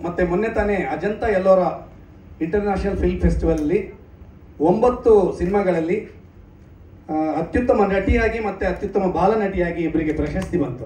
ಮತ್ತೆ ಮೊನ್ನೆ ತಾನೇ ಅಜಂತಾ ಎಲ್ಲೋರ ಇಂಟರ್ನ್ಯಾಷನಲ್ ಫಿಲ್ಮ್ ಫೆಸ್ಟಿವಲಲ್ಲಿ ಒಂಬತ್ತು ಸಿನಿಮಾಗಳಲ್ಲಿ ಆ, ಅತ್ಯುತ್ತಮ ನಟಿಯಾಗಿ ಮತ್ತೆ ಅತ್ಯುತ್ತಮ ಬಾಲ ನಟಿಯಾಗಿ ಇಬ್ಬರಿಗೆ ಪ್ರಶಸ್ತಿ ಬಂತು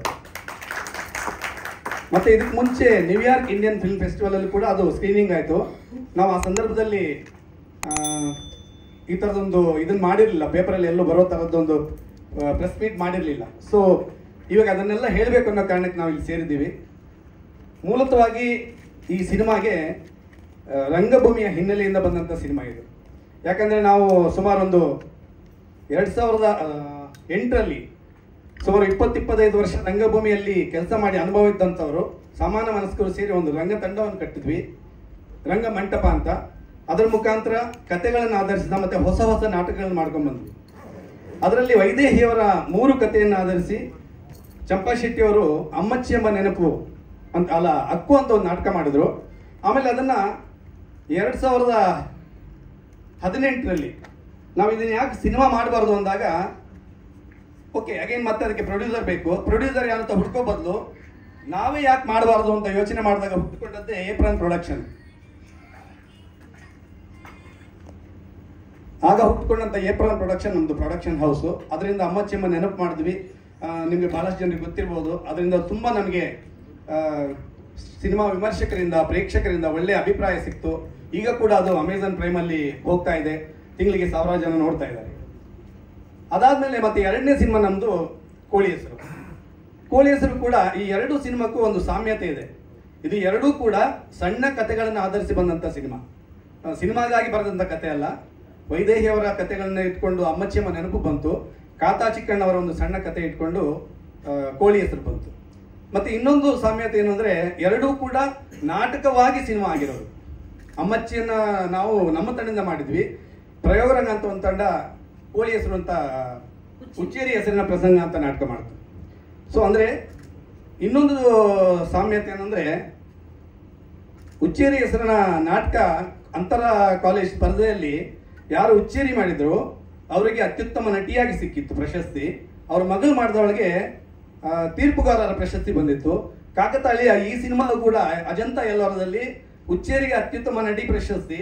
ಮತ್ತೆ ಇದಕ್ಕೆ ಮುಂಚೆ ನ್ಯೂಯಾರ್ಕ್ ಇಂಡಿಯನ್ ಫಿಲ್ಮ್ ಫೆಸ್ಟಿವಲ್ ಅಲ್ಲಿ ಕೂಡ ಅದು ಸ್ಕ್ರೀನಿಂಗ್ ಆಯಿತು ನಾವು ಆ ಸಂದರ್ಭದಲ್ಲಿ ಆ, ಈ ಥರದೊಂದು ಇದನ್ನ ಮಾಡಿರಲಿಲ್ಲ ಪೇಪರಲ್ಲಿ ಎಲ್ಲೂ ಬರೋ ಥರದ್ದೊಂದು ಪ್ರೆಸ್ ಮೀಟ್ ಮಾಡಿರಲಿಲ್ಲ ಸೊ ಇವಾಗ ಅದನ್ನೆಲ್ಲ ಹೇಳಬೇಕು ಅನ್ನೋ ಕಾರಣಕ್ಕೆ ನಾವು ಇಲ್ಲಿ ಸೇರಿದ್ದೀವಿ ಮೂಲತವಾಗಿ ಈ ಸಿನಿಮಾಗೆ ಆ, ರಂಗಭೂಮಿಯ ಹಿನ್ನೆಲೆಯಿಂದ ಬಂದಂಥ ಸಿನಿಮಾ ಇದು ಯಾಕಂದರೆ ನಾವು ಸುಮಾರೊಂದು ಎರಡು ಸಾವಿರದ ಆ, ಎಂಟರಲ್ಲಿ ಸುಮಾರು ಇಪ್ಪತ್ತು ಇಪ್ಪತ್ತೈದು ವರ್ಷ ರಂಗಭೂಮಿಯಲ್ಲಿ ಕೆಲಸ ಮಾಡಿ ಅನುಭವ ಇದ್ದಂಥವರು ಸಮಾನ ಮನಸ್ಕರು ಸೇರಿ ಒಂದು ರಂಗ ತಂಡವನ್ನು ಕಟ್ಟಿದ್ವಿ ರಂಗ ಮಂಟಪ ಅಂತ ಅದರ ಮುಖಾಂತರ ಕತೆಗಳನ್ನು ಆಧರಿಸಿದ ಮತ್ತೆ ಹೊಸ ಹೊಸ ನಾಟಕಗಳನ್ನು ಮಾಡ್ಕೊಂಡು ಬಂದ್ವಿ ಅದರಲ್ಲಿ ವೈದೇಹಿಯವರ ಮೂರು ಕಥೆಯನ್ನು ಆಧರಿಸಿ ಚಂಪಾ ಶೆಟ್ಟಿಯವರು ಅಮ್ಮಚ್ಚಿ ಎಂಬ ನೆನಪು ಅಂತ ಅಲ್ಲ ಅಕ್ಕು ಅಂತ ಒಂದು ನಾಟಕ ಮಾಡಿದ್ರು ಆಮೇಲೆ ಅದನ್ನ ಎರಡು ಸಾವಿರದ ಹದಿನೆಂಟರಲ್ಲಿ ನಾವು ಇದನ್ನ ಯಾಕೆ ಸಿನಿಮಾ ಮಾಡಬಾರ್ದು ಅಂದಾಗ ಓಕೆ ಅಗೇನ್ ಮತ್ತೆ ಅದಕ್ಕೆ ಪ್ರೊಡ್ಯೂಸರ್ ಬೇಕು ಪ್ರೊಡ್ಯೂಸರ್ ಯಾರು ಅಂತ ಹುಡ್ಕೋ ಬದಲು ನಾವೇ ಯಾಕೆ ಮಾಡಬಾರ್ದು ಅಂತ ಯೋಚನೆ ಮಾಡಿದಾಗ ಹುಟ್ಟುಕೊಂಡದ್ದೇ ಏಪ್ರನ್ ಪ್ರೊಡಕ್ಷನ್ ಆಗ ಹುಟ್ಟುಕೊಂಡಂತ ಏಪ್ರನ್ ಪ್ರೊಡಕ್ಷನ್ ನಮ್ದು ಪ್ರೊಡಕ್ಷನ್ ಹೌಸ್ ಅದರಿಂದ ಅಮ್ಮಚ್ಚಿಮ್ಮ ನೆನಪು ಮಾಡಿದ್ವಿ ಆ, ನಿಮ್ಗೆ ಬಹಳಷ್ಟು ಜನರಿಗೆ ಗೊತ್ತಿರ್ಬೋದು ಅದರಿಂದ ತುಂಬಾ ನಮಗೆ ಸಿನಿಮಾ ವಿಮರ್ಶಕರಿಂದ ಪ್ರೇಕ್ಷಕರಿಂದ ಒಳ್ಳೆಯ ಅಭಿಪ್ರಾಯ ಸಿಕ್ತು ಈಗ ಕೂಡ ಅದು ಅಮೆಝಾನ್ ಪ್ರೈಮ್ ಅಲ್ಲಿ ಹೋಗ್ತಾ ಇದೆ ತಿಂಗಳಿಗೆ ಸಾವಿರಾರು ಜನ ನೋಡ್ತಾ ಇದ್ದಾರೆ ಅದಾದ್ಮೇಲೆ ಮತ್ತೆ ಎರಡನೇ ಸಿನಿಮಾ ನಮ್ದು ಕೋಳಿ ಹೆಸರು ಕೋಳಿ ಹೆಸರು ಕೂಡ ಈ ಎರಡು ಸಿನಿಮಾಕ್ಕೂ ಒಂದು ಸಾಮ್ಯತೆ ಇದೆ ಇದು ಎರಡೂ ಕೂಡ ಸಣ್ಣ ಕಥೆಗಳನ್ನು ಆಧರಿಸಿ ಬಂದಂತ ಸಿನಿಮಾ ಆ, ಸಿನಿಮಾಗಾಗಿ ಬರೆದಂತ ಕತೆ ಅಲ್ಲ ವೈದೇಹಿಯವರ ಕಥೆಗಳನ್ನ ಇಟ್ಕೊಂಡು ಅಮ್ಮಚ್ಚಿಯಮ್ಮ ನೆನಪು ಬಂತು ಕಾತಾ ಚಿಕ್ಕಣ್ಣವರ ಒಂದು ಸಣ್ಣ ಕತೆ ಇಟ್ಕೊಂಡು ಆ, ಕೋಳಿ ಹೆಸರು ಬಂತು ಮತ್ತೆ ಇನ್ನೊಂದು ಸಾಮ್ಯತೆ ಏನು ಅಂದ್ರೆ ಎರಡೂ ಕೂಡ ನಾಟಕವಾಗಿ ಸಿನಿಮಾ ಆಗಿರೋದು ಅಮ್ಮಚ್ಚಿಯನ್ನ ನಾವು ನಮ್ಮ ತಂಡದಿಂದ ಮಾಡಿದ್ವಿ ಪ್ರಯೋಗರಂಗ ಅಂತ ಒಂದು ತಂಡ ಕೋಳಿ ಹೆಸರು ಅಂತ ಉಚ್ಚೇರಿ ಹೆಸರಿನ ಪ್ರಸಂಗ ಅಂತ ನಾಟಕ ಮಾಡ್ತು ಸೊ ಅಂದ್ರೆ ಇನ್ನೊಂದು ಸಾಮ್ಯತೆ ಏನಂದ್ರೆ ಉಚ್ಚೇರಿ ಹೆಸರಿನ ನಾಟಕ ಅಂತರ ಕಾಲೇಜ್ ಸ್ಪರ್ಧೆಯಲ್ಲಿ ಯಾರು ಉಚ್ಚೇರಿ ಮಾಡಿದ್ರು ಅವರಿಗೆ ಅತ್ಯುತ್ತಮ ನಟಿಯಾಗಿ ಸಿಕ್ಕಿತ್ತು ಪ್ರಶಸ್ತಿ ಅವ್ರ ಮಗಳು ಮಾಡಿದವಳಿಗೆ ಆ, ತೀರ್ಪುಗಾರರ ಪ್ರಶಸ್ತಿ ಬಂದಿತ್ತು ಕಾಕತಾಳೀಯ ಈ ಸಿನಿಮಾ ಕೂಡ ಅಜಂತ ಎಲ್ಲವರದಲ್ಲಿ ಉಚ್ಚೇರಿಗೆ ಅತ್ಯುತ್ತಮ ನಟಿ ಪ್ರಶಸ್ತಿ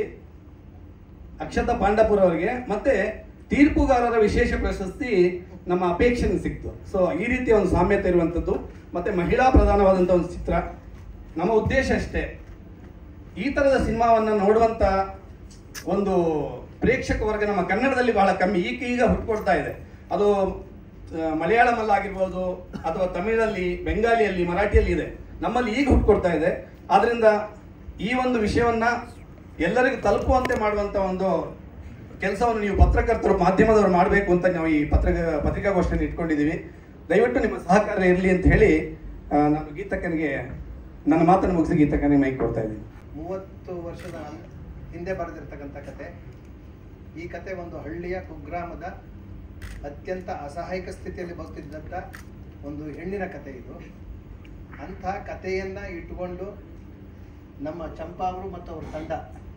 ಅಕ್ಷತಾ ಪಾಂಡಪುರ ಅವರಿಗೆ ಮತ್ತೆ ತೀರ್ಪುಗಾರರ ವಿಶೇಷ ಪ್ರಶಸ್ತಿ ನಮ್ಮ ಅಪೇಕ್ಷೆಗೆ ಸಿಕ್ತು ಸೊ ಈ ರೀತಿಯ ಒಂದು ಸಾಮ್ಯತೆ ಇರುವಂಥದ್ದು ಮತ್ತೆ ಮಹಿಳಾ ಪ್ರಧಾನವಾದಂಥ ಒಂದು ಚಿತ್ರ ನಮ್ಮ ಉದ್ದೇಶ ಅಷ್ಟೇ ಈ ತರದ ಸಿನಿಮಾವನ್ನ ನೋಡುವಂತ ಒಂದು ಪ್ರೇಕ್ಷಕ ವರ್ಗ ನಮ್ಮ ಕನ್ನಡದಲ್ಲಿ ಬಹಳ ಕಮ್ಮಿ ಈಗ ಈಗ ಹುಟ್ಕೊಡ್ತಾ ಇದೆ ಅದು ಆ, ಮಲಯಾಳಮಲ್ಲಿ ಆಗಿರ್ಬೋದು ಅಥವಾ ತಮಿಳಲ್ಲಿ ಬೆಂಗಾಲಿಯಲ್ಲಿ ಮರಾಠಿಯಲ್ಲಿ ಇದೆ ನಮ್ಮಲ್ಲಿ ಈಗ ಹುಟ್ಕೊಡ್ತಾ ಇದೆ ಆದ್ರಿಂದ ಈ ಒಂದು ವಿಷಯವನ್ನ ಎಲ್ಲರಿಗೂ ತಲುಪುವಂತೆ ಮಾಡುವಂತ ಒಂದು ಕೆಲಸವನ್ನು ನೀವು ಪತ್ರಕರ್ತರು ಮಾಧ್ಯಮದವರು ಮಾಡಬೇಕು ಅಂತ ನಾವು ಈ ಪತ್ರಿಕ ಪತ್ರಿಕಾಗೋಷ್ಠಿಯನ್ನು ಇಟ್ಕೊಂಡಿದ್ದೀವಿ ದಯವಿಟ್ಟು ನಿಮ್ಮ ಸಹಕಾರ ಇರಲಿ ಅಂತ ಹೇಳಿ ಆ, ನಾನು ಗೀತಕ್ಕನಿಗೆ ನನ್ನ ಮಾತನ್ನು ಮುಗಿಸಿ ಗೀತಕ್ಕನಿಗೆ ಮೈಕ್ ಕೊಡ್ತಾ ಇದ್ದೀನಿ ಮೂವತ್ತು ವರ್ಷದ ಹಿಂದೆ ಬರೆದಿರ್ತಕ್ಕಂಥ ಕತೆ ಈ ಕತೆ ಒಂದು ಹಳ್ಳಿಯ ಕುಗ್ರಾಮದ ಅತ್ಯಂತ ಅಸಹಾಯಕ ಸ್ಥಿತಿಯಲ್ಲಿ ಬದುಕಿದ್ದಂಥ ಒಂದು ಹೆಣ್ಣಿನ ಕತೆ ಇದು ಅಂಥ ಕಥೆಯನ್ನ ಇಟ್ಟುಕೊಂಡು ನಮ್ಮ ಚಂಪಾ ಅವರು ಮತ್ತು ಅವ್ರ ತಂಡ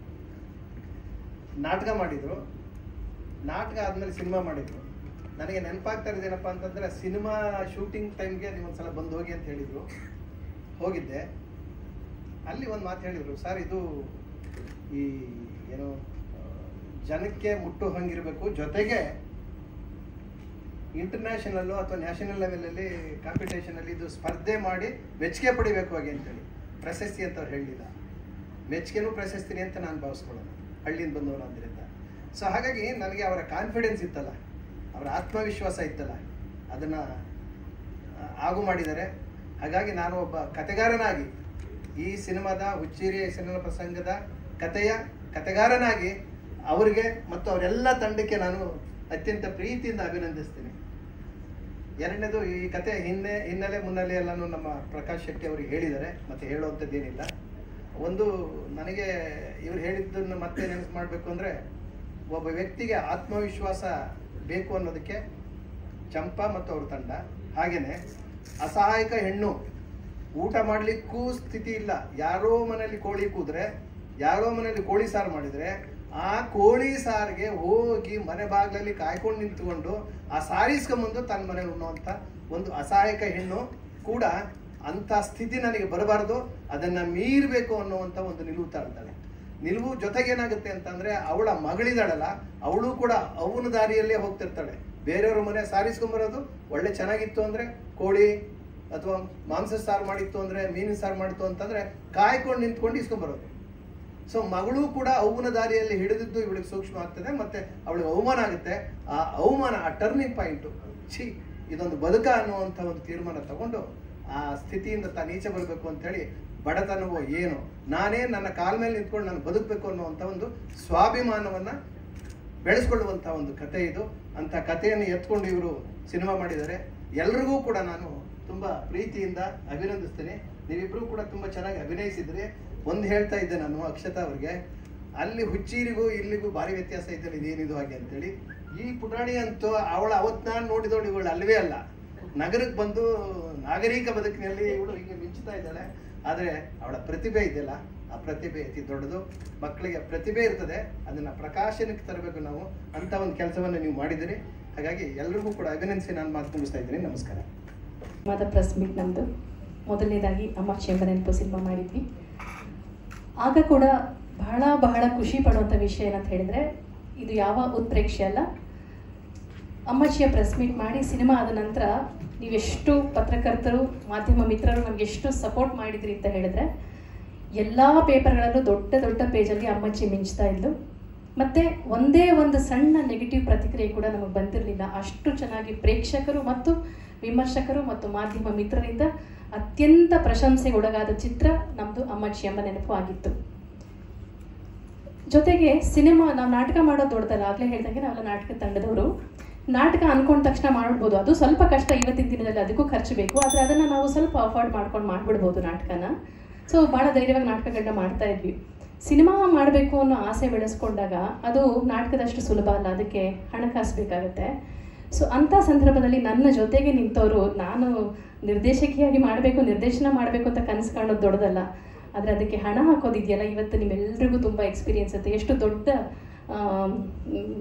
ನಾಟಕ ಮಾಡಿದ್ರು ನಾಟಕ ಆದ್ಮೇಲೆ ಸಿನಿಮಾ ಮಾಡಿದ್ರು ನನಗೆ ನೆನಪಾಗ್ತಾ ಇರೋದೇನಪ್ಪ ಅಂತಂದ್ರೆ ಸಿನಿಮಾ ಶೂಟಿಂಗ್ ಟೈಮ್ಗೆ ನೀವು ಒಂದ್ಸಲ ಬಂದು ಹೋಗಿ ಅಂತ ಹೇಳಿದ್ರು ಹೋಗಿದ್ದೆ ಅಲ್ಲಿ ಒಂದು ಮಾತು ಹೇಳಿದ್ರು ಸರ್ ಇದು ಈ ಏನು ಆ, ಜನಕ್ಕೆ ಮುಟ್ಟು ಹಂಗಿರಬೇಕು ಜೊತೆಗೆ ಇಂಟರ್ನ್ಯಾಷನಲ್ಲು ಅಥವಾ ನ್ಯಾಷನಲ್ ಲೆವೆಲಲ್ಲಿ ಕಾಂಪಿಟೇಷನಲ್ಲಿ ಇದು ಸ್ಪರ್ಧೆ ಮಾಡಿ ಮೆಚ್ಚುಗೆ ಪಡಿಬೇಕು ಹಾಗೆ ಅಂತೇಳಿ ಪ್ರಶಸ್ತಿ ಅಂತ ಅವ್ರು ಹೇಳಿಲ್ಲ ಮೆಚ್ಚುಗೆನೂ ಪ್ರಶಸ್ತಿನಿ ಅಂತ ನಾನು ಭಾವಿಸ್ಕೊಳ್ಳೋಣ ಹಳ್ಳಿಯಿಂದ ಬಂದವನು ಅಂದ್ರಿಂದ ಸೊ ಹಾಗಾಗಿ ನನಗೆ ಅವರ ಕಾನ್ಫಿಡೆನ್ಸ್ ಇತ್ತಲ್ಲ ಅವರ ಆತ್ಮವಿಶ್ವಾಸ ಇತ್ತಲ್ಲ ಅದನ್ನು ಆಗು ಮಾಡಿದ್ದಾರೆ ಹಾಗಾಗಿ ನಾನು ಒಬ್ಬ ಕತೆಗಾರನಾಗಿ ಈ ಸಿನಿಮಾದ ಹುಚ್ಚೇರಿ ಹೆಸರಿನ ಪ್ರಸಂಗದ ಕಥೆಯ ಕತೆಗಾರನಾಗಿ ಅವರಿಗೆ ಮತ್ತು ಅವರೆಲ್ಲ ತಂಡಕ್ಕೆ ನಾನು ಅತ್ಯಂತ ಪ್ರೀತಿಯಿಂದ ಅಭಿನಂದಿಸ್ತೀನಿ ಎರಡನೇದು ಈ ಕತೆ ಹಿನ್ನೆ ಹಿನ್ನೆಲೆ ಮುನ್ನೆಲೆ ಎಲ್ಲನೂ ನಮ್ಮ ಪ್ರಕಾಶ್ ಶೆಟ್ಟಿ ಅವರಿಗೆ ಹೇಳಿದ್ದಾರೆ ಮತ್ತೆ ಹೇಳುವಂಥದ್ದೇನಿಲ್ಲ ಒಂದು ನನಗೆ ಇವ್ರು ಹೇಳಿದ್ದನ್ನು ಮತ್ತೆ ನೆನಪು ಮಾಡಬೇಕು ಅಂದರೆ ಒಬ್ಬ ವ್ಯಕ್ತಿಗೆ ಆತ್ಮವಿಶ್ವಾಸ ಬೇಕು ಅನ್ನೋದಕ್ಕೆ ಚಂಪಾ ಮತ್ತು ಅವ್ರ ತಂಡ ಹಾಗೇನೆ ಅಸಹಾಯಕ ಹೆಣ್ಣು ಊಟ ಮಾಡ್ಲಿಕ್ಕೂ ಸ್ಥಿತಿ ಇಲ್ಲ ಯಾರೋ ಮನೆಯಲ್ಲಿ ಕೋಳಿ ಕೂದ್ರೆ ಯಾರೋ ಮನೆಯಲ್ಲಿ ಕೋಳಿ ಸಾರು ಮಾಡಿದ್ರೆ ಆ ಕೋಳಿ ಸಾರಿಗೆ ಹೋಗಿ ಮನೆ ಬಾಗಿಲಲ್ಲಿ ಕಾಯ್ಕೊಂಡು ನಿಂತ್ಕೊಂಡು ಆ ಸಾರಿಸ್ಕೊಂಬಂದು ತನ್ನ ಮನೇಲಿ ಉಣ್ಣುವಂಥ ಒಂದು ಅಸಹಾಯಕ ಹೆಣ್ಣು ಕೂಡ ಅಂತ ಸ್ಥಿತಿ ನನಗೆ ಬರಬಾರ್ದು ಅದನ್ನ ಮೀರಬೇಕು ಅನ್ನುವಂಥ ಒಂದು ನಿಲುವು ತಾಳ್ತಾಳೆ ನಿಲುವು ಜೊತೆಗೆ ಏನಾಗುತ್ತೆ ಅಂತಂದ್ರೆ ಅವಳ ಮಗಳಿದಾಳಲ್ಲ ಅವಳು ಕೂಡ ಅವನ ದಾರಿಯಲ್ಲೇ ಹೋಗ್ತಿರ್ತಾಳೆ ಬೇರೆಯವ್ರ ಮನೆ ಸಾರಿಸ್ಕೊಂಬರೋದು ಒಳ್ಳೆ ಚೆನ್ನಾಗಿತ್ತು ಅಂದ್ರೆ ಕೋಳಿ ಅಥವಾ ಮಾಂಸ ಸಾರು ಮಾಡಿತ್ತು ಅಂದ್ರೆ ಮೀನಿನ ಸಾರು ಮಾಡಿತ್ತು ಅಂತಂದ್ರೆ ಕಾಯ್ಕೊಂಡು ನಿಂತ್ಕೊಂಡು ಇಸ್ಕೊಂಬರೋದು ಸೊ ಮಗಳು ಕೂಡ ಅವನ ದಾರಿಯಲ್ಲಿ ಹಿಡಿದಿದ್ದು ಇವಳಿಗೆ ಸೂಕ್ಷ್ಮ ಆಗ್ತದೆ ಮತ್ತೆ ಅವಳಿಗೆ ಅವಮಾನ ಆಗುತ್ತೆ ಆ ಅವಮಾನ ಆ ಟರ್ನಿಂಗ್ ಪಾಯಿಂಟ್ ಛೀ ಇದೊಂದು ಬದುಕ ಅನ್ನುವಂಥ ಒಂದು ತೀರ್ಮಾನ ತಗೊಂಡು ಆ ಸ್ಥಿತಿಯಿಂದ ತಾನು ಈಚೆ ಬರಬೇಕು ಅಂತೇಳಿ ಬಡತನವೋ ಏನು ನಾನೇ ನನ್ನ ಕಾಲ ಮೇಲೆ ನಿಂತ್ಕೊಂಡು ನಾನು ಬದುಕಬೇಕು ಅನ್ನುವಂಥ ಒಂದು ಸ್ವಾಭಿಮಾನವನ್ನ ಬೆಳೆಸ್ಕೊಳ್ಳುವಂಥ ಒಂದು ಕತೆ ಇದು ಅಂತ ಕಥೆಯನ್ನು ಎತ್ಕೊಂಡು ಇವರು ಸಿನಿಮಾ ಮಾಡಿದ್ದಾರೆ ಎಲ್ರಿಗೂ ಕೂಡ ನಾನು ತುಂಬಾ ಪ್ರೀತಿಯಿಂದ ಅಭಿನಂದಿಸ್ತೇನೆ ನೀವಿಬ್ರು ಕೂಡ ತುಂಬಾ ಚೆನ್ನಾಗಿ ಅಭಿನಯಿಸಿದ್ರಿ ಒಂದು ಹೇಳ್ತಾ ಇದ್ದೆ ನಾನು ಅಕ್ಷತಾ ಅವ್ರಿಗೆ ಅಲ್ಲಿ ಹುಚ್ಚೀರಿಗೂ ಇಲ್ಲಿಗೂ ಭಾರಿ ವ್ಯತ್ಯಾಸ ಇದ್ದಲ್ಲಿ ಇದೇನಿದು ಹಾಗೆ ಅಂತೇಳಿ ಈ ಪುಟಾಣಿ ಅಂತೂ ಅವಳ ಅವತ್ ನಾನು ನೋಡಿದವಳು ಇವಳು ಅಲ್ವೇ ಅಲ್ಲ ನಗರಕ್ಕೆ ಬಂದು ನಾಗರಿಕ ಬದುಕಿನಲ್ಲಿ ಇವಳು ಹೀಗೆ ಮಿಂಚುತ್ತಾ ಇದ್ದಾಳೆ ಆದರೆ ಅವಳ ಪ್ರತಿಭೆ ಇದೆಯಲ್ಲ ಆ ಪ್ರತಿಭೆ ಅತಿ ದೊಡ್ಡದು ಮಕ್ಕಳಿಗೆ ಪ್ರತಿಭೆ ಇರ್ತದೆ ಅದನ್ನ ಪ್ರಕಾಶನಕ್ಕೆ ತರಬೇಕು ನಾವು ಅಂತ ಒಂದು ಕೆಲಸವನ್ನು ನೀವು ಮಾಡಿದಿರಿ ಹಾಗಾಗಿ ಎಲ್ರಿಗೂ ಕೂಡ ಅಭಿನಂದಿಸಿ ನಾನು ಮಾತು ಮುಗಿಸ್ತಾ ಇದ್ದೀನಿ ನಮಸ್ಕಾರ ಮಾದ ಪ್ರೆಸ್ ಮೀಟ್ ನಮ್ಮದು ಮೊದಲನೇದಾಗಿ ಅಮ್ಮ ಚೆಂಬ ನೆನಪು ಸಿನಿಮಾ ಮಾಡಿದ್ವಿ ಆಗ ಕೂಡ ಬಹಳ ಬಹಳ ಖುಷಿ ಪಡುವಂಥ ವಿಷಯ ಏನಂತ ಹೇಳಿದರೆ ಇದು ಯಾವ ಉತ್ಪ್ರೇಕ್ಷೆ ಅಲ್ಲ ಅಮ್ಮಚ್ಚಿಯ ಪ್ರೆಸ್ ಮೀಟ್ ಮಾಡಿ ಸಿನಿಮಾ ಆದ ನಂತರ ನೀವೆಷ್ಟು ಪತ್ರಕರ್ತರು ಮಾಧ್ಯಮ ಮಿತ್ರರು ನಮ್ಗೆ ಎಷ್ಟು ಸಪೋರ್ಟ್ ಮಾಡಿದ್ರಿ ಅಂತ ಹೇಳಿದ್ರೆ ಎಲ್ಲ ಪೇಪರ್ಗಳಲ್ಲೂ ದೊಡ್ಡ ದೊಡ್ಡ ಪೇಜಲ್ಲಿ ಅಮ್ಮಚ್ಚಿ ಮಿಂಚ್ತಾ ಇದ್ಲು ಮತ್ತೆ ಒಂದೇ ಒಂದು ಸಣ್ಣ ನೆಗೆಟಿವ್ ಪ್ರತಿಕ್ರಿಯೆ ಕೂಡ ನಮಗೆ ಬಂದಿರಲಿಲ್ಲ ಅಷ್ಟು ಚೆನ್ನಾಗಿ ಪ್ರೇಕ್ಷಕರು ಮತ್ತು ವಿಮರ್ಶಕರು ಮತ್ತು ಮಾಧ್ಯಮ ಮಿತ್ರರಿಂದ ಅತ್ಯಂತ ಪ್ರಶಂಸೆಗೆ ಒಳಗಾದ ಚಿತ್ರ ನಮ್ಮದು ಅಮ್ಮಚ್ಚಿ ಎಂಬ ನೆನಪು ಆಗಿತ್ತು ಜೊತೆಗೆ ಸಿನಿಮಾ ನಾವು ನಾಟಕ ಮಾಡೋದು ದೊಡ್ಡದಲ್ಲ ಆಗಲೇ ಹೇಳ್ದಂಗೆ ನಾವೆಲ್ಲ ನಾಟಕ ತಂಡದವರು ನಾಟಕ ಅನ್ಕೊಂಡ ತಕ್ಷಣ ಮಾಡ್ಬೋದು ಅದು ಸ್ವಲ್ಪ ಕಷ್ಟ ಇವತ್ತಿನ ದಿನದಲ್ಲಿ ಅದಕ್ಕೂ ಖರ್ಚು ಬೇಕು ಆದರೆ ಅದನ್ನು ನಾವು ಸ್ವಲ್ಪ ಅಫೋರ್ಡ್ ಮಾಡ್ಕೊಂಡು ಮಾಡ್ಬಿಡ್ಬೋದು ನಾಟಕನ ಸೊ ಭಾಳ ಧೈರ್ಯವಾಗಿ ನಾಟಕಗಳನ್ನ ಮಾಡ್ತಾ ಇದ್ವಿ ಸಿನಿಮಾ ಮಾಡಬೇಕು ಅನ್ನೋ ಆಸೆ ಬೆಳೆಸ್ಕೊಂಡಾಗ ಅದು ನಾಟಕದಷ್ಟು ಸುಲಭ ಅಲ್ಲ ಅದಕ್ಕೆ ಹಣಕಾಸು ಬೇಕಾಗುತ್ತೆ ಸೊ ಅಂಥ ಸಂದರ್ಭದಲ್ಲಿ ನನ್ನ ಜೊತೆಗೆ ನಿಂತವರು ನಾನು ನಿರ್ದೇಶಕಿಯಾಗಿ ಮಾಡಬೇಕು ನಿರ್ದೇಶನ ಮಾಡಬೇಕು ಅಂತ ಕನಸು ಕಾಣೋದು ದೊಡ್ಡದಲ್ಲ ಆದರೆ ಅದಕ್ಕೆ ಹಣ ಹಾಕೋದಿದೆಯಲ್ಲ ಇವತ್ತು ನಿಮ್ಮೆಲ್ರಿಗೂ ತುಂಬ ಎಕ್ಸ್ಪೀರಿಯನ್ಸ್ ಇರುತ್ತೆ ಎಷ್ಟು ದೊಡ್ಡ ಆಮ್, ಮ್,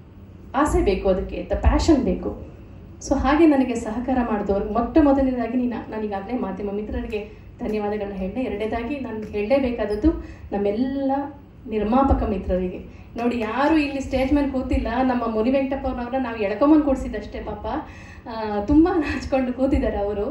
ಆಸೆ ಬೇಕು ಅದಕ್ಕೆ ದ ಪ್ಯಾಷನ್ ಬೇಕು ಸೊ ಹಾಗೆ ನನಗೆ ಸಹಕಾರ ಮಾಡಿದವರು ಮೊಟ್ಟ ಮೊದಲನೇದಾಗಿ ನೀನು ನಾನೀಗಾಗಲೇ ಮಾಧ್ಯಮ ಮಿತ್ರರಿಗೆ ಧನ್ಯವಾದಗಳನ್ನ ಹೇಳಿದೆ ಎರಡನೇದಾಗಿ ನಾನು ಹೇಳಲೇಬೇಕಾದದ್ದು ನಮ್ಮೆಲ್ಲ ನಿರ್ಮಾಪಕ ಮಿತ್ರರಿಗೆ ನೋಡಿ ಯಾರು ಇಲ್ಲಿ ಸ್ಟೇಜ್ ಮೇಲೆ ಕೂತಿಲ್ಲ ನಮ್ಮ ಮುನಿ ವೆಂಕಟಪ್ಪನವ್ರನ್ನ ನಾವು ಎಳ್ಕೊಂಬಂದು ಕೂಡಿಸಿದಷ್ಟೇ ಪಾಪ ತುಂಬ ನಾಚ್ಕೊಂಡು ಕೂತಿದ್ದಾರೆ ಅವರು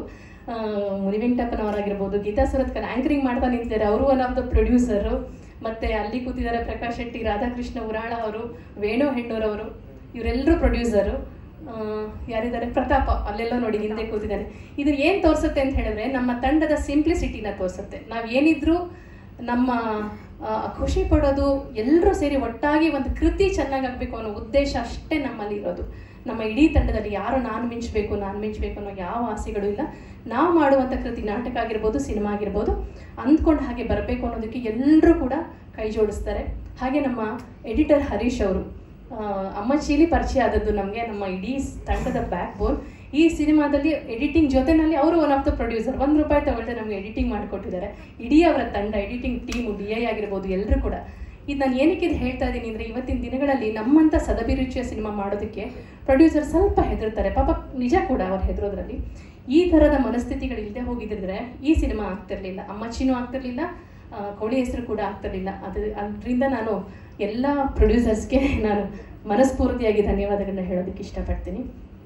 ಮುನಿ ವೆಂಕಟಪ್ಪನವರಾಗಿರ್ಬೋದು ಗೀತಾ ಸುರತ್ಕರ್ ಆ್ಯಂಕರಿಂಗ್ ಮಾಡ್ತಾ ನಿಂತಿದ್ದಾರೆ ಅವರು ಒನ್ ಆಫ್ ದ ಪ್ರೊಡ್ಯೂಸರು ಮತ್ತು ಅಲ್ಲಿ ಕೂತಿದ್ದಾರೆ ಪ್ರಕಾಶ್ ಶೆಟ್ಟಿ ರಾಧಾಕೃಷ್ಣ ಉರಾಳ ಅವರು ವೇಣು ಹೆಣ್ಣೂರವರು ಇವರೆಲ್ಲರೂ ಪ್ರೊಡ್ಯೂಸರು ಯಾರಿದ್ದಾರೆ ಪ್ರತಾಪ ಅಲ್ಲೆಲ್ಲ ನೋಡಿ ಹಿಂದೆ ಕೂತಿದ್ದಾರೆ ಇದು ಏನು ತೋರಿಸುತ್ತೆ ಅಂತ ಹೇಳಿದ್ರೆ ನಮ್ಮ ತಂಡದ ಸಿಂಪ್ಲಿಸಿಟಿನ ತೋರಿಸುತ್ತೆ ನಾವು ಏನಿದ್ರು ನಮ್ಮ ಆ, ಖುಷಿ ಪಡೋದು ಎಲ್ಲರೂ ಸೇರಿ ಒಟ್ಟಾಗಿ ಒಂದು ಕೃತಿ ಚೆನ್ನಾಗಾಗಬೇಕು ಅನ್ನೋ ಉದ್ದೇಶ ಅಷ್ಟೇ ನಮ್ಮಲ್ಲಿ ಇರೋದು ನಮ್ಮ ಇಡೀ ತಂಡದಲ್ಲಿ ಯಾರು ನಾನು ಮಿಂಚಬೇಕು ನಾನು ಮಿಂಚಬೇಕು ಅನ್ನೋ ಯಾವ ಆಸೆಗಳು ಇಲ್ಲ ನಾವು ಮಾಡುವಂಥ ಕೃತಿ ನಾಟಕ ಆಗಿರ್ಬೋದು ಸಿನಿಮಾ ಆಗಿರ್ಬೋದು ಅಂದ್ಕೊಂಡು ಹಾಗೆ ಬರಬೇಕು ಅನ್ನೋದಕ್ಕೆ ಎಲ್ಲರೂ ಕೂಡ ಕೈ ಜೋಡಿಸ್ತಾರೆ ಹಾಗೆ ನಮ್ಮ ಎಡಿಟರ್ ಹರೀಶ್ ಅವರು ಆ, ಅಮ್ಮಚ್ಚಿಲಿ ಪರಿಚಯ ಆದದ್ದು ನಮಗೆ ನಮ್ಮ ಇಡೀ ಸ್- ತಂಡದ ಬ್ಯಾಕ್ ಬೋನ್ ಈ ಸಿನಿಮಾದಲ್ಲಿ ಎಡಿಟಿಂಗ್ ಜೊತೆನಲ್ಲಿ ಅವರು ಒನ್ ಆಫ್ ದ ಪ್ರೊಡ್ಯೂಸರ್ ಒಂದು ರೂಪಾಯಿ ತಗೊಳ್ದೆ ನಮಗೆ ಎಡಿಟಿಂಗ್ ಮಾಡಿಕೊಟ್ಟಿದ್ದಾರೆ ಇಡೀ ಅವರ ತಂಡ ಎಡಿಟಿಂಗ್ ಟೀಮು ಡಿ ಐ ಆಗಿರ್ಬೋದು ಎಲ್ಲರೂ ಕೂಡ ಇದು ನಾನು ಏನಕ್ಕೆ ಇದು ಹೇಳ್ತಾ ಇದ್ದೀನಿ ಅಂದರೆ ಇವತ್ತಿನ ದಿನಗಳಲ್ಲಿ ನಮ್ಮಂಥ ಸದಭಿರುಚಿಯ ಸಿನಿಮಾ ಮಾಡೋದಕ್ಕೆ ಪ್ರೊಡ್ಯೂಸರ್ ಸ್ವಲ್ಪ ಹೆದರ್ತಾರೆ ಪಾಪ ನಿಜ ಕೂಡ ಅವ್ರು ಹೆದರೋದ್ರಲ್ಲಿ ಈ ಥರದ ಮನಸ್ಥಿತಿಗಳು ಇಲ್ಲದೆ ಹೋಗಿದ್ರೆ ಈ ಸಿನಿಮಾ ಆಗ್ತಿರ್ಲಿಲ್ಲ ಅಮ್ಮಚ್ಚಿನೂ ಆಗ್ತಿರ್ಲಿಲ್ಲ ಆ, ಕೋಳಿ ಹೆಸರು ಕೂಡ ಆಗ್ತಿರ್ಲಿಲ್ಲ ಅದು ಅದರಿಂದ ನಾನು ಎಲ್ಲ ಪ್ರೊಡ್ಯೂಸರ್ಸ್ಗೆ ನಾನು ಮನಸ್ಫೂರ್ತಿಯಾಗಿ ಧನ್ಯವಾದಗಳನ್ನ ಹೇಳೋದಕ್ಕೆ ಇಷ್ಟಪಡ್ತೀನಿ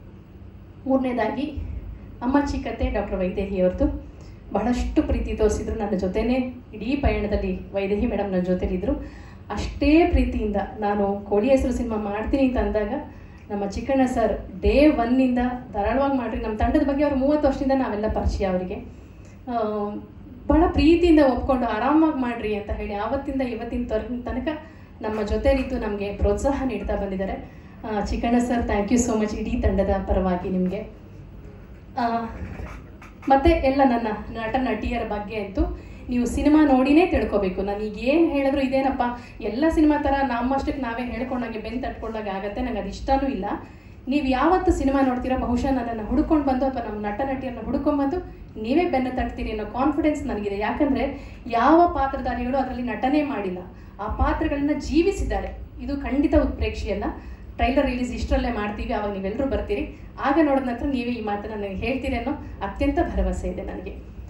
ಮೂರನೇದಾಗಿ ಅಮ್ಮಚ್ಚಿ ಕತೆ ಡಾಕ್ಟರ್ ವೈದೇಹಿ ಅವ್ರದ್ದು ಬಹಳಷ್ಟು ಪ್ರೀತಿ ತೋರಿಸಿದ್ರು ನನ್ನ ಜೊತೆನೇ ಇಡೀ ಪಯಣದಲ್ಲಿ ವೈದೇಹಿ ಮೇಡಮ್ ನನ್ನ ಜೊತೆಲಿದ್ರು ಅಷ್ಟೇ ಪ್ರೀತಿಯಿಂದ ನಾನು ಕೋಳಿ ಹೆಸರು ಸಿನಿಮಾ ಮಾಡ್ತೀನಿ ಅಂತ ಅಂದಾಗ ನಮ್ಮ ಚಿಕ್ಕಣ್ಣ ಸರ್ ಡೇ ಒನ್ನಿಂದ ಧಾರಾಳವಾಗಿ ಮಾಡ್ರಿ ನಮ್ಮ ತಂಡದ ಬಗ್ಗೆ ಅವ್ರು ಮೂವತ್ತು ವರ್ಷದಿಂದ ನಾವೆಲ್ಲ ಪರಿಚಯ ಅವರಿಗೆ ಬಹಳ ಪ್ರೀತಿಯಿಂದ ಒಪ್ಕೊಂಡು ಆರಾಮಾಗಿ ಮಾಡ್ರಿ ಅಂತ ಹೇಳಿ ಆವತ್ತಿಂದ ಇವತ್ತಿನ ತರ- ತನಕ ನಮ್ಮ ಜೊತೆಲಿದ್ದು ನಮಗೆ ಪ್ರೋತ್ಸಾಹ ನೀಡ್ತಾ ಬಂದಿದ್ದಾರೆ ಆ, Chikkanna sir thank you so much ಇಡೀ ತಂಡದ ಪರವಾಗಿ ನಿಮಗೆ ಮತ್ತೆ ಎಲ್ಲ ನನ್ನ ನಟ ನಟಿಯರ ಬಗ್ಗೆ ಅಂತೂ ನೀವು ಸಿನಿಮಾ ನೋಡಿನೇ ತಿಳ್ಕೊಬೇಕು ನಾನು ಈಗ ಏನು ಹೇಳಿದ್ರು ಇದೇನಪ್ಪ ಎಲ್ಲ ಸಿನಿಮಾ ಥರ ನಮ್ಮಷ್ಟಕ್ಕೆ ನಾವೇ ಹೇಳ್ಕೊಂಡಾಗೆ ಬೆನ್ ತಟ್ಕೊಂಡಾಗ ಆಗತ್ತೆ ನಂಗೆ ಅದು ಇಷ್ಟನೂ ಇಲ್ಲ ನೀವು ಯಾವತ್ತು ಸಿನಿಮಾ ನೋಡ್ತೀರಾ ಬಹುಶಃ ನನ್ನನ್ನು ಹುಡ್ಕೊಂಡು ಬಂದು ಅಥವಾ ನಮ್ಮ ನಟ ನಟಿಯರನ್ನ ಹುಡ್ಕೊಂಡ್ಬಂದು ನೀವೇ ಬೆನ್ನು ತಟ್ತೀರಿ ಅನ್ನೋ ಕಾನ್ಫಿಡೆನ್ಸ್ ನನಗಿದೆ ಯಾಕಂದರೆ ಯಾವ ಪಾತ್ರಧಾರಿಗಳು ಅದರಲ್ಲಿ ನಟನೆ ಮಾಡಿಲ್ಲ ಆ ಪಾತ್ರಗಳನ್ನ ಜೀವಿಸಿದ್ದಾರೆ ಇದು ಖಂಡಿತ ಉತ್ಪ್ರೇಕ್ಷೆಯಲ್ಲ ಟ್ರೈಲರ್ ರಿಲೀಸ್ ಇಷ್ಟರಲ್ಲೇ ಮಾಡ್ತೀವಿ ಆವಾಗ ನೀವೆಲ್ಲರೂ ಬರ್ತೀರಿ ಆಗ ನೋಡಿದ ನಂತರ ನೀವೇ ಈ ಮಾತನ್ನು ನನಗೆ ಹೇಳ್ತೀರಿ ಅನ್ನೋ ಅತ್ಯಂತ ಭರವಸೆ ಇದೆ ನನಗೆ